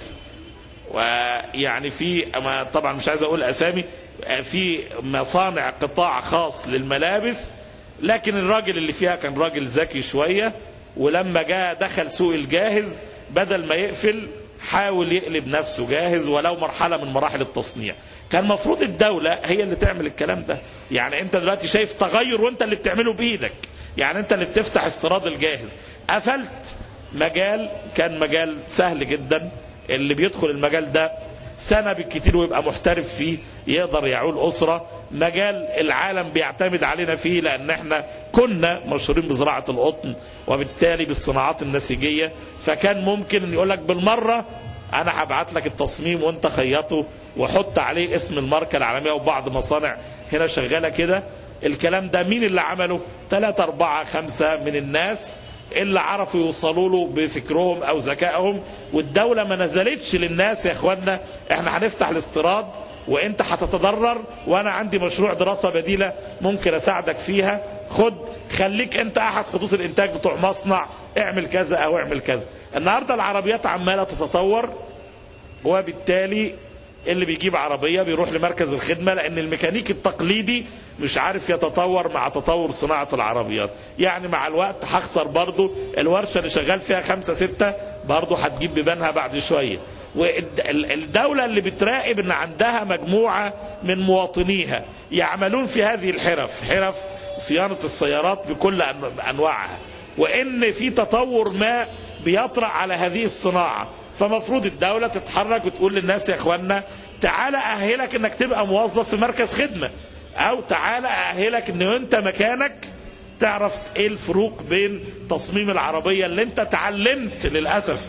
ويعني في أما طبعا مش عايز اقول اسامي في مصانع قطاع خاص للملابس لكن الراجل اللي فيها كان راجل ذكي شويه ولما جاء دخل سوق الجاهز بدل ما يقفل حاول يقلب نفسه جاهز ولو مرحله من مراحل التصنيع كان المفروض الدوله هي اللي تعمل الكلام ده يعني انت دلوقتي شايف تغير وانت اللي بتعمله بايدك يعني انت اللي بتفتح استيراد الجاهز قفلت مجال كان مجال سهل جدا اللي بيدخل المجال ده سنة بالكتير ويبقى محترف فيه يقدر يعول أسرة مجال العالم بيعتمد علينا فيه لأن احنا كنا مشهورين بزراعة القطن وبالتالي بالصناعات النسيجية فكان ممكن ان يقول لك بالمرة أنا هبعت لك التصميم وأنت خيطه وحط عليه اسم الماركة العالمية وبعض مصانع هنا شغالة كده الكلام ده مين اللي عمله ثلاثة أربعة خمسة من الناس اللي عرفوا يوصلوا له بفكرهم او ذكائهم والدوله ما نزلتش للناس يا اخوانا احنا هنفتح الاستيراد وانت هتتضرر وانا عندي مشروع دراسه بديله ممكن اساعدك فيها خد خليك انت احد خطوط الانتاج بتوع مصنع اعمل كذا او اعمل كذا النهارده العربيات عماله تتطور وبالتالي اللي بيجيب عربيه بيروح لمركز الخدمه لان الميكانيكي التقليدي مش عارف يتطور مع تطور صناعه العربيات يعني مع الوقت هخسر برضو الورشه اللي شغال فيها خمسة ستة برضو هتجيب ببانها بعد شويه والدولة اللي بتراقب ان عندها مجموعة من مواطنيها يعملون في هذه الحرف حرف صيانة السيارات بكل انواعها وان في تطور ما بيطرأ على هذه الصناعة فمفروض الدولة تتحرك وتقول للناس يا اخوانا تعالى اهلك انك تبقى موظف في مركز خدمة او تعالى اهلك ان انت مكانك تعرف ايه الفروق بين تصميم العربية اللي انت تعلمت للأسف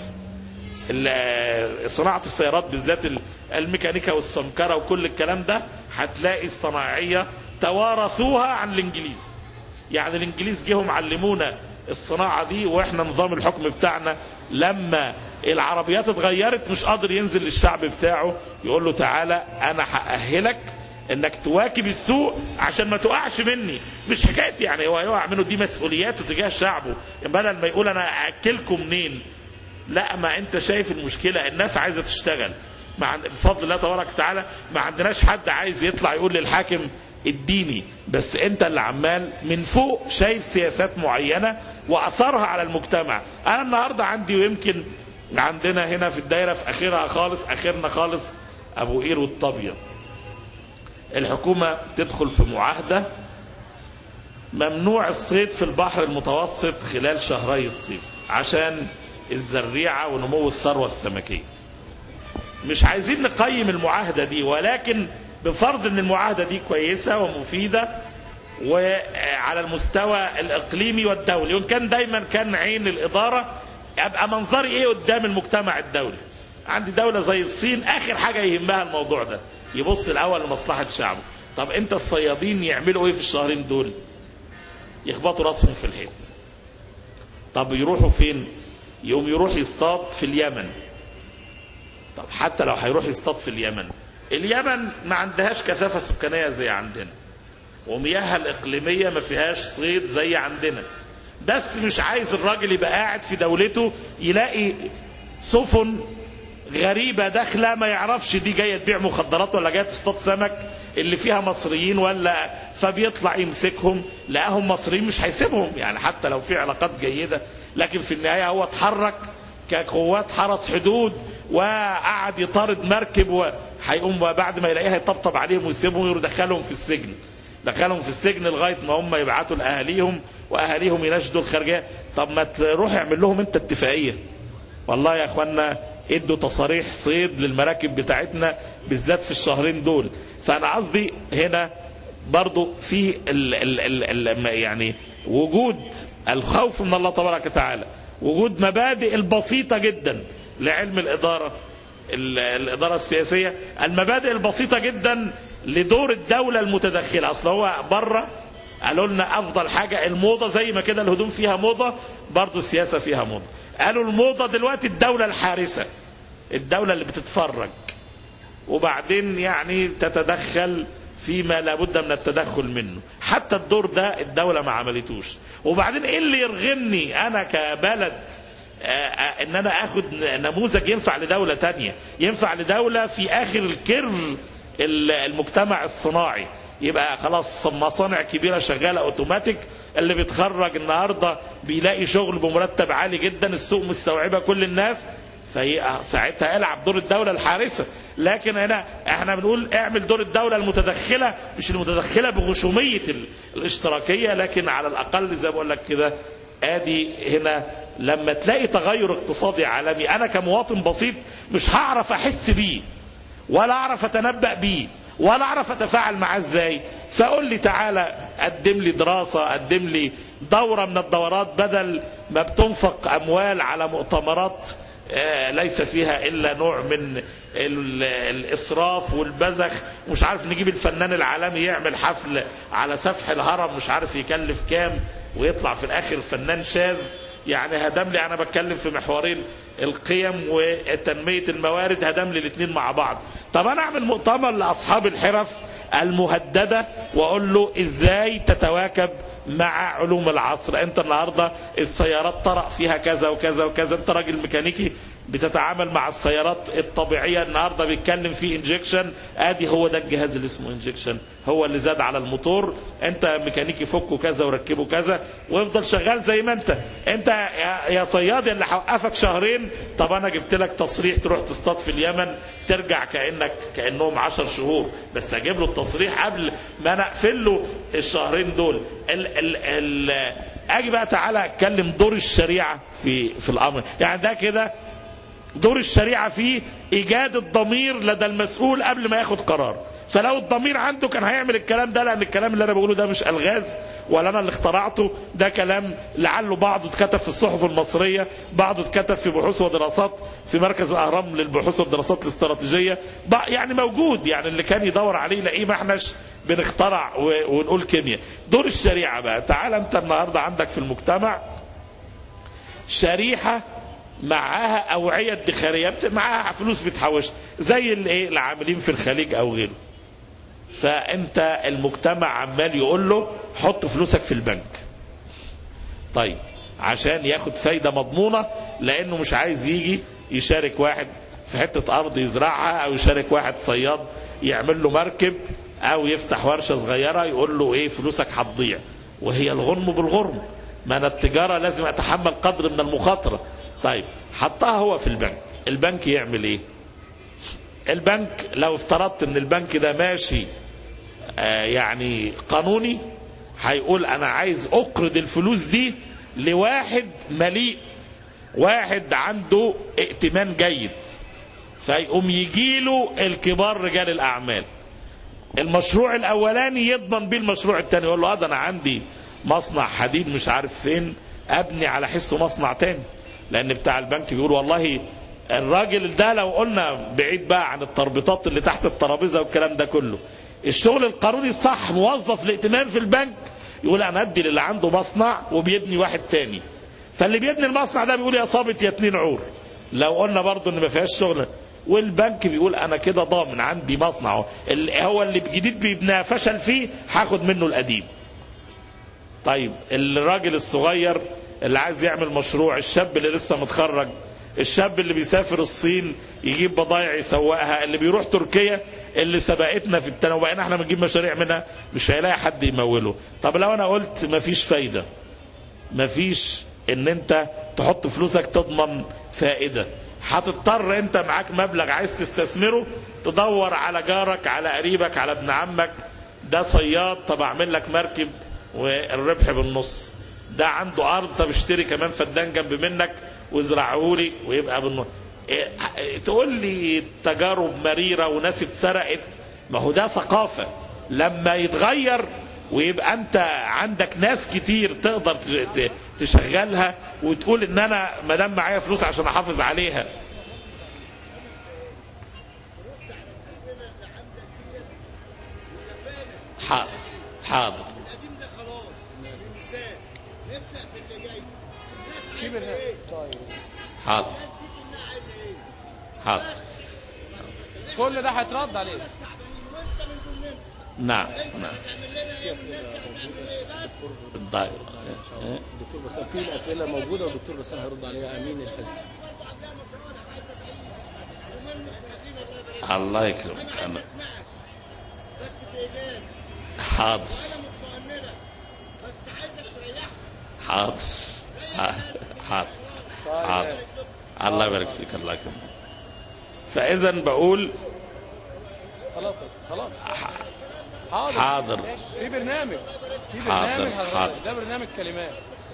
صناعة السيارات بالذات الميكانيكا والسمكرة وكل الكلام ده هتلاقي الصناعية توارثوها عن الانجليز يعني الانجليز جيهم علمونا الصناعة دي واحنا نظام الحكم بتاعنا لما العربيات اتغيرت مش قادر ينزل للشعب بتاعه يقول له تعالى انا هأهلك انك تواكب السوق عشان ما تقعش مني مش حكايه يعني هو يقع منه دي مسؤولياته تجاه شعبه بدل ما يقول انا اكلكم منين لا ما انت شايف المشكله الناس عايزه تشتغل مع بفضل الله تبارك وتعالى ما عندناش حد عايز يطلع يقول للحاكم اديني بس انت اللي عمال من فوق شايف سياسات معينه واثرها على المجتمع انا النهارده عندي ويمكن عندنا هنا في الدايره في اخرها خالص اخرنا خالص ابو قير والطابيه الحكومه تدخل في معاهده ممنوع الصيد في البحر المتوسط خلال شهري الصيف عشان الزريعه ونمو الثروه السمكيه مش عايزين نقيم المعاهده دي ولكن بفرض ان المعاهده دي كويسه ومفيده وعلى المستوى الاقليمي والدولي وان كان دايما كان عين الاداره ابقى منظري ايه قدام المجتمع الدولي عندي دوله زي الصين اخر حاجه يهمها الموضوع ده يبص الاول لمصلحه شعبه طب انت الصيادين يعملوا ايه في الشهرين دول يخبطوا راسهم في الحيط طب يروحوا فين يقوم يروح يصطاد في اليمن طب حتى لو هيروح يصطاد في اليمن اليمن ما عندهاش كثافة سكانية زي عندنا ومياهها الإقليمية ما فيهاش صيد زي عندنا بس مش عايز الراجل يبقى قاعد في دولته يلاقي سفن غريبة داخلة ما يعرفش دي جاية تبيع مخدرات ولا جاية تصطاد سمك اللي فيها مصريين ولا فبيطلع يمسكهم لقاهم مصريين مش هيسيبهم يعني حتى لو في علاقات جيدة لكن في النهاية هو اتحرك كقوات حرس حدود وقعد يطارد مركب وهيقوم بعد ما يلاقيها يطبطب عليهم ويسيبهم ويدخلهم في السجن دخلهم في السجن لغايه ما هم يبعتوا لاهاليهم واهاليهم يناشدوا الخارجيه طب ما تروح اعمل لهم انت اتفاقيه والله يا اخوانا ادوا تصاريح صيد للمراكب بتاعتنا بالذات في الشهرين دول فانا قصدي هنا برضو في ال ال ال ال يعني وجود الخوف من الله تبارك وتعالى وجود مبادئ البسيطة جدا لعلم الإدارة ال- الإدارة السياسية المبادئ البسيطة جدا لدور الدولة المتدخلة أصل هو بره قالوا لنا أفضل حاجة الموضة زي ما كده الهدوم فيها موضة برضو السياسة فيها موضة قالوا الموضة دلوقتي الدولة الحارسة الدولة اللي بتتفرج وبعدين يعني تتدخل فيما لابد من التدخل منه حتى الدور ده الدولة ما عملتوش وبعدين ايه اللي يرغمني انا كبلد آه، آه، ان انا اخد نموذج ينفع لدولة تانية ينفع لدولة في اخر الكيرف ال- المجتمع الصناعي يبقى خلاص مصانع كبيرة شغالة اوتوماتيك اللي بيتخرج النهاردة بيلاقي شغل بمرتب عالي جدا السوق مستوعبة كل الناس فهي ساعتها العب دور الدولة الحارسة لكن هنا احنا بنقول اعمل دور الدولة المتدخلة مش المتدخلة بغشومية ال- الاشتراكية لكن على الأقل زي ما بقول لك كده ادي هنا لما تلاقي تغير اقتصادي عالمي انا كمواطن بسيط مش هعرف احس بيه ولا اعرف اتنبأ بيه ولا اعرف اتفاعل معاه ازاي فقول لي تعالى قدم لي دراسة قدم لي دورة من الدورات بدل ما بتنفق اموال على مؤتمرات آه، ليس فيها الا نوع من ال- الاسراف والبذخ ومش عارف نجيب الفنان العالمي يعمل حفل على سفح الهرم مش عارف يكلف كام ويطلع في الاخر فنان شاذ يعني هدم لي انا بتكلم في محورين القيم وتنميه الموارد هدم لي الاثنين مع بعض طب انا اعمل مؤتمر لاصحاب الحرف المهدده واقول له ازاي تتواكب مع علوم العصر انت النهارده السيارات طرق فيها كذا وكذا وكذا انت راجل ميكانيكي بتتعامل مع السيارات الطبيعيه النهارده بيتكلم في انجكشن ادي هو ده الجهاز اللي اسمه انجكشن هو اللي زاد على الموتور انت ميكانيكي فكه كذا وركبه كذا وافضل شغال زي ما انت انت يا- يا صياد اللي هوقفك شهرين طب انا جبت لك تصريح تروح تصطاد في اليمن ترجع كانك كانهم عشر شهور بس اجيب له التصريح قبل ما انا اقفل له الشهرين دول ال ال ال اجي بقى تعالى اتكلم دور الشريعه في في الامر يعني ده كده دور الشريعة فيه إيجاد الضمير لدى المسؤول قبل ما ياخد قرار فلو الضمير عنده كان هيعمل الكلام ده لأن الكلام اللي أنا بقوله ده مش ألغاز ولا أنا اللي اخترعته ده كلام لعله بعضه اتكتب في الصحف المصرية بعضه اتكتب في بحوث ودراسات في مركز الأهرام للبحوث والدراسات الاستراتيجية بع- يعني موجود يعني اللي كان يدور عليه يلاقيه ما احناش بنخترع و- ونقول كيمياء دور الشريعة بقى تعال أنت النهاردة عندك في المجتمع شريحة معاها أوعية ادخارية بت- معاها فلوس بتحوش زي الايه العاملين في الخليج أو غيره فأنت المجتمع عمال يقول له حط فلوسك في البنك طيب عشان ياخد فايدة مضمونة لأنه مش عايز يجي يشارك واحد في حتة أرض يزرعها أو يشارك واحد صياد يعمل له مركب أو يفتح ورشة صغيرة يقول له إيه فلوسك هتضيع وهي الغرم بالغرم ما أنا التجارة لازم أتحمل قدر من المخاطرة طيب حطها هو في البنك البنك يعمل إيه البنك لو افترضت ان البنك ده ماشي آه يعني قانوني هيقول انا عايز اقرض الفلوس دي لواحد مليء واحد عنده ائتمان جيد فيقوم يجيله الكبار رجال الاعمال المشروع الاولاني يضمن بيه المشروع الثاني يقول له اه ده انا عندي مصنع حديد مش عارف فين ابني على حسه مصنع تاني لان بتاع البنك بيقول والله الراجل ده لو قلنا بعيد بقى عن التربيطات اللي تحت الترابيزه والكلام ده كله الشغل القانوني الصح موظف الائتمان في البنك يقول انا ادي للي عنده مصنع وبيبني واحد تاني فاللي بيبني المصنع ده بيقول يا صابت يا اتنين عور لو قلنا برضه ان ما فيهاش شغل والبنك بيقول انا كده ضامن عندي مصنع أهو. اللي هو اللي جديد بيبناه فشل فيه هاخد منه القديم طيب الراجل الصغير اللي عايز يعمل مشروع الشاب اللي لسه متخرج الشاب اللي بيسافر الصين يجيب بضايع يسوقها اللي بيروح تركيا اللي سبقتنا في التنوع بقينا احنا بنجيب مشاريع منها مش هيلاقي حد يموله طب لو انا قلت مفيش فايده مفيش ان انت تحط فلوسك تضمن فائدة هتضطر انت معاك مبلغ عايز تستثمره تدور على جارك على قريبك على ابن عمك ده صياد طب اعمل لك مركب والربح بالنص ده عنده ارض طب اشتري كمان فدان جنب منك وازرعه لي ويبقى بالنص إيه، تقول لي تجارب مريرة وناس اتسرقت ما هو ده ثقافة لما يتغير ويبقى انت عندك ناس كتير تقدر تش- تشغلها وتقول ان انا ما دام معايا فلوس عشان احافظ عليها حاضر حاضر القديم ده خلاص انسان نبدا في اللي جاي الناس في عايزه برنامج ايه؟ طيب حاضر الناس دي كلها عايزه ايه؟ حاضر كل ده هيترد عليه تعبانين وانت من ضمنهم نعم انت نعم هتعمل لنا ايه والناس هتعمل ايه بس الضيق. الدكتور بسام في الاسئله موجوده والدكتور بسام هيرد عليها امين الحزب برضه عندها مشروع عايزه تعيش ومن القناتين الله الله يبارك يكرمك انا عايز أنا اسمعك بس في ايجاز حاضر وانا مطمئنه بس عايزك تريحني حاضر حاضر حاضر الله يبارك فيك الله يكرمك فاذا بقول خلاص خلاص حاضر حاضر. في برنامج في حاضر، برنامج حضرتك. حاضر. ده برنامج كلمات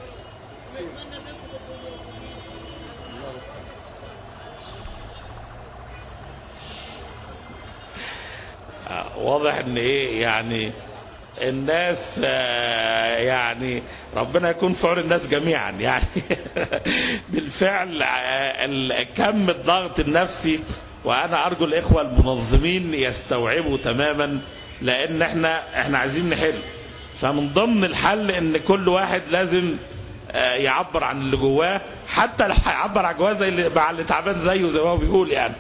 آه، واضح ان ايه يعني الناس آه، يعني ربنا يكون في عون الناس جميعا يعني بالفعل آه، ال- كم الضغط النفسي وانا ارجو الاخوه المنظمين يستوعبوا تماما لان احنا احنا عايزين نحل فمن ضمن الحل ان كل واحد لازم آه، يعبر عن اللي جواه حتى لو هيعبر عن جواه زي اللي مع اللي تعبان زيه زي ما هو بيقول يعني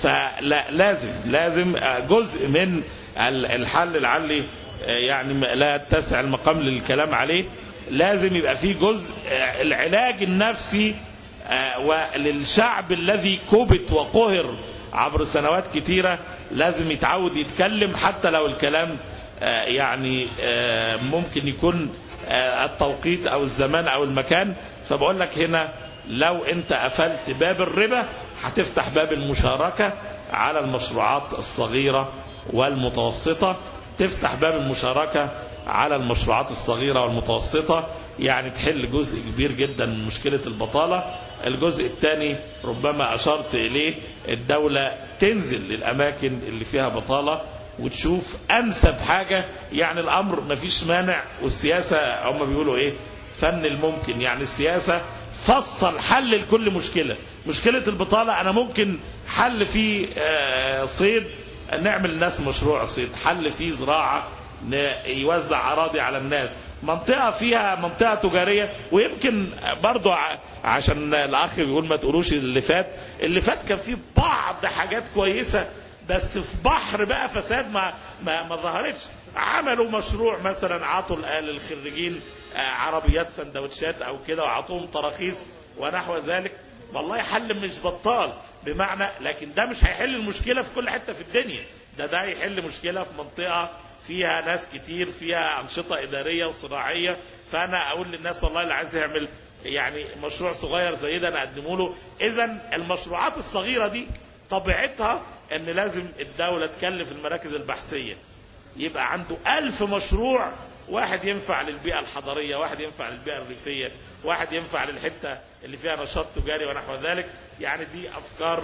فلا لازم لازم آه، جزء من ال- الحل لعلي آه، يعني م- لا يتسع المقام للكلام عليه لازم يبقى فيه جزء آه، العلاج النفسي آه، وللشعب الذي كبت وقهر عبر سنوات كتيرة لازم يتعود يتكلم حتى لو الكلام آه، يعني آه، ممكن يكون آه، التوقيت او الزمان او المكان فبقول لك هنا لو انت قفلت باب الربا هتفتح باب المشاركة على المشروعات الصغيرة والمتوسطة تفتح باب المشاركة على المشروعات الصغيرة والمتوسطة يعني تحل جزء كبير جدا من مشكلة البطالة الجزء الثاني ربما أشرت إليه الدولة تنزل للأماكن اللي فيها بطالة وتشوف أنسب حاجة يعني الأمر مفيش مانع والسياسة هم بيقولوا إيه فن الممكن يعني السياسة فصل حل لكل مشكلة مشكلة البطالة أنا ممكن حل فيه آه، صيد نعمل للناس مشروع صيد حل فيه زراعة ن- يوزع أراضي على الناس منطقة فيها منطقة تجارية ويمكن برضو ع- عشان الأخ بيقول ما تقولوش اللي فات اللي فات كان فيه بعض حاجات كويسة بس في بحر بقى فساد ما ما, ما ظهرتش عملوا مشروع مثلا عطوا ال- للخريجين آه، عربيات سندوتشات او كده وعطوهم تراخيص ونحو ذلك والله حل مش بطال بمعنى لكن ده مش هيحل المشكله في كل حته في الدنيا ده ده هيحل مشكله في منطقه فيها ناس كتير فيها انشطه اداريه وصناعيه فانا اقول للناس والله اللي عايز يعمل يعني مشروع صغير زي ده انا اقدمه له اذا المشروعات الصغيره دي طبيعتها ان لازم الدوله تكلف المراكز البحثيه يبقى عنده ألف مشروع واحد ينفع للبيئة الحضرية واحد ينفع للبيئة الريفية واحد ينفع للحتة اللي فيها نشاط تجاري ونحو ذلك يعني دي أفكار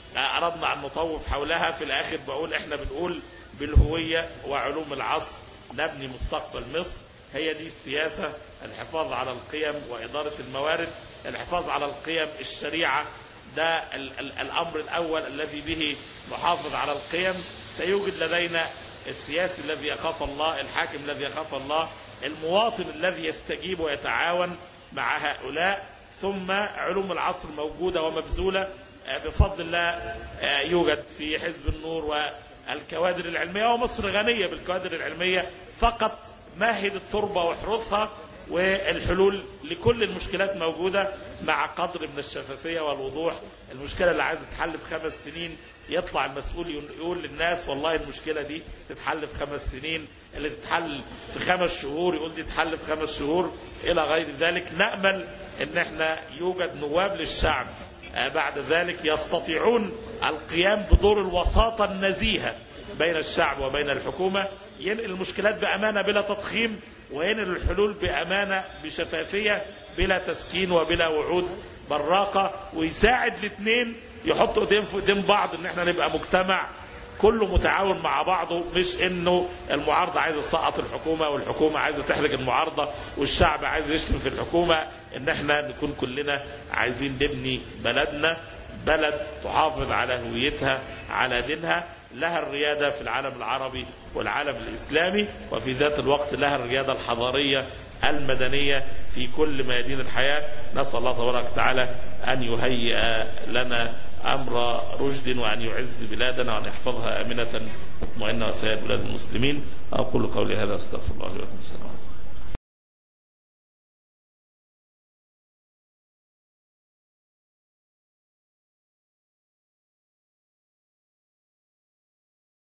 أردنا أن نطوف حولها في الآخر بقول إحنا بنقول بالهوية وعلوم العصر نبني مستقبل مصر هي دي السياسة الحفاظ على القيم وإدارة الموارد الحفاظ على القيم الشريعة ده ال- ال- الأمر الأول الذي به نحافظ على القيم سيوجد لدينا السياسي الذي يخاف الله الحاكم الذي يخاف الله المواطن الذي يستجيب ويتعاون مع هؤلاء ثم علوم العصر موجودة ومبذولة آه، بفضل الله آه، يوجد في حزب النور والكوادر العلمية ومصر غنية بالكوادر العلمية فقط مهد التربة واحرثها والحلول لكل المشكلات موجودة مع قدر من الشفافية والوضوح المشكلة اللي عايزة تتحل في خمس سنين يطلع المسؤول يقول للناس والله المشكلة دي تتحل في خمس سنين اللي تتحل في خمس شهور يقول دي تتحل في خمس شهور إلى غير ذلك نأمل ان احنا يوجد نواب للشعب آه، بعد ذلك يستطيعون القيام بدور الوساطة النزيهة بين الشعب وبين الحكومة ينقل المشكلات بأمانة بلا تضخيم وينقل الحلول بأمانة بشفافية بلا تسكين وبلا وعود براقة ويساعد الاثنين يحطوا ايدين في ايدين بعض ان احنا نبقى مجتمع كله متعاون مع بعضه مش انه المعارضه عايزه تسقط الحكومه والحكومه عايزه تحرج المعارضه والشعب عايز يشتم في الحكومه ان احنا نكون كلنا عايزين نبني بلدنا بلد تحافظ على هويتها على دينها لها الرياده في العالم العربي والعالم الاسلامي وفي ذات الوقت لها الرياده الحضاريه المدنيه في كل ميادين الحياه نسال الله تبارك وتعالى ان يهيئ لنا امر رشد وان يعز بلادنا وان يحفظها امنه مطمئنه وسائر بلاد المسلمين اقول قولي هذا استغفر الله لي ولكم السلام عليكم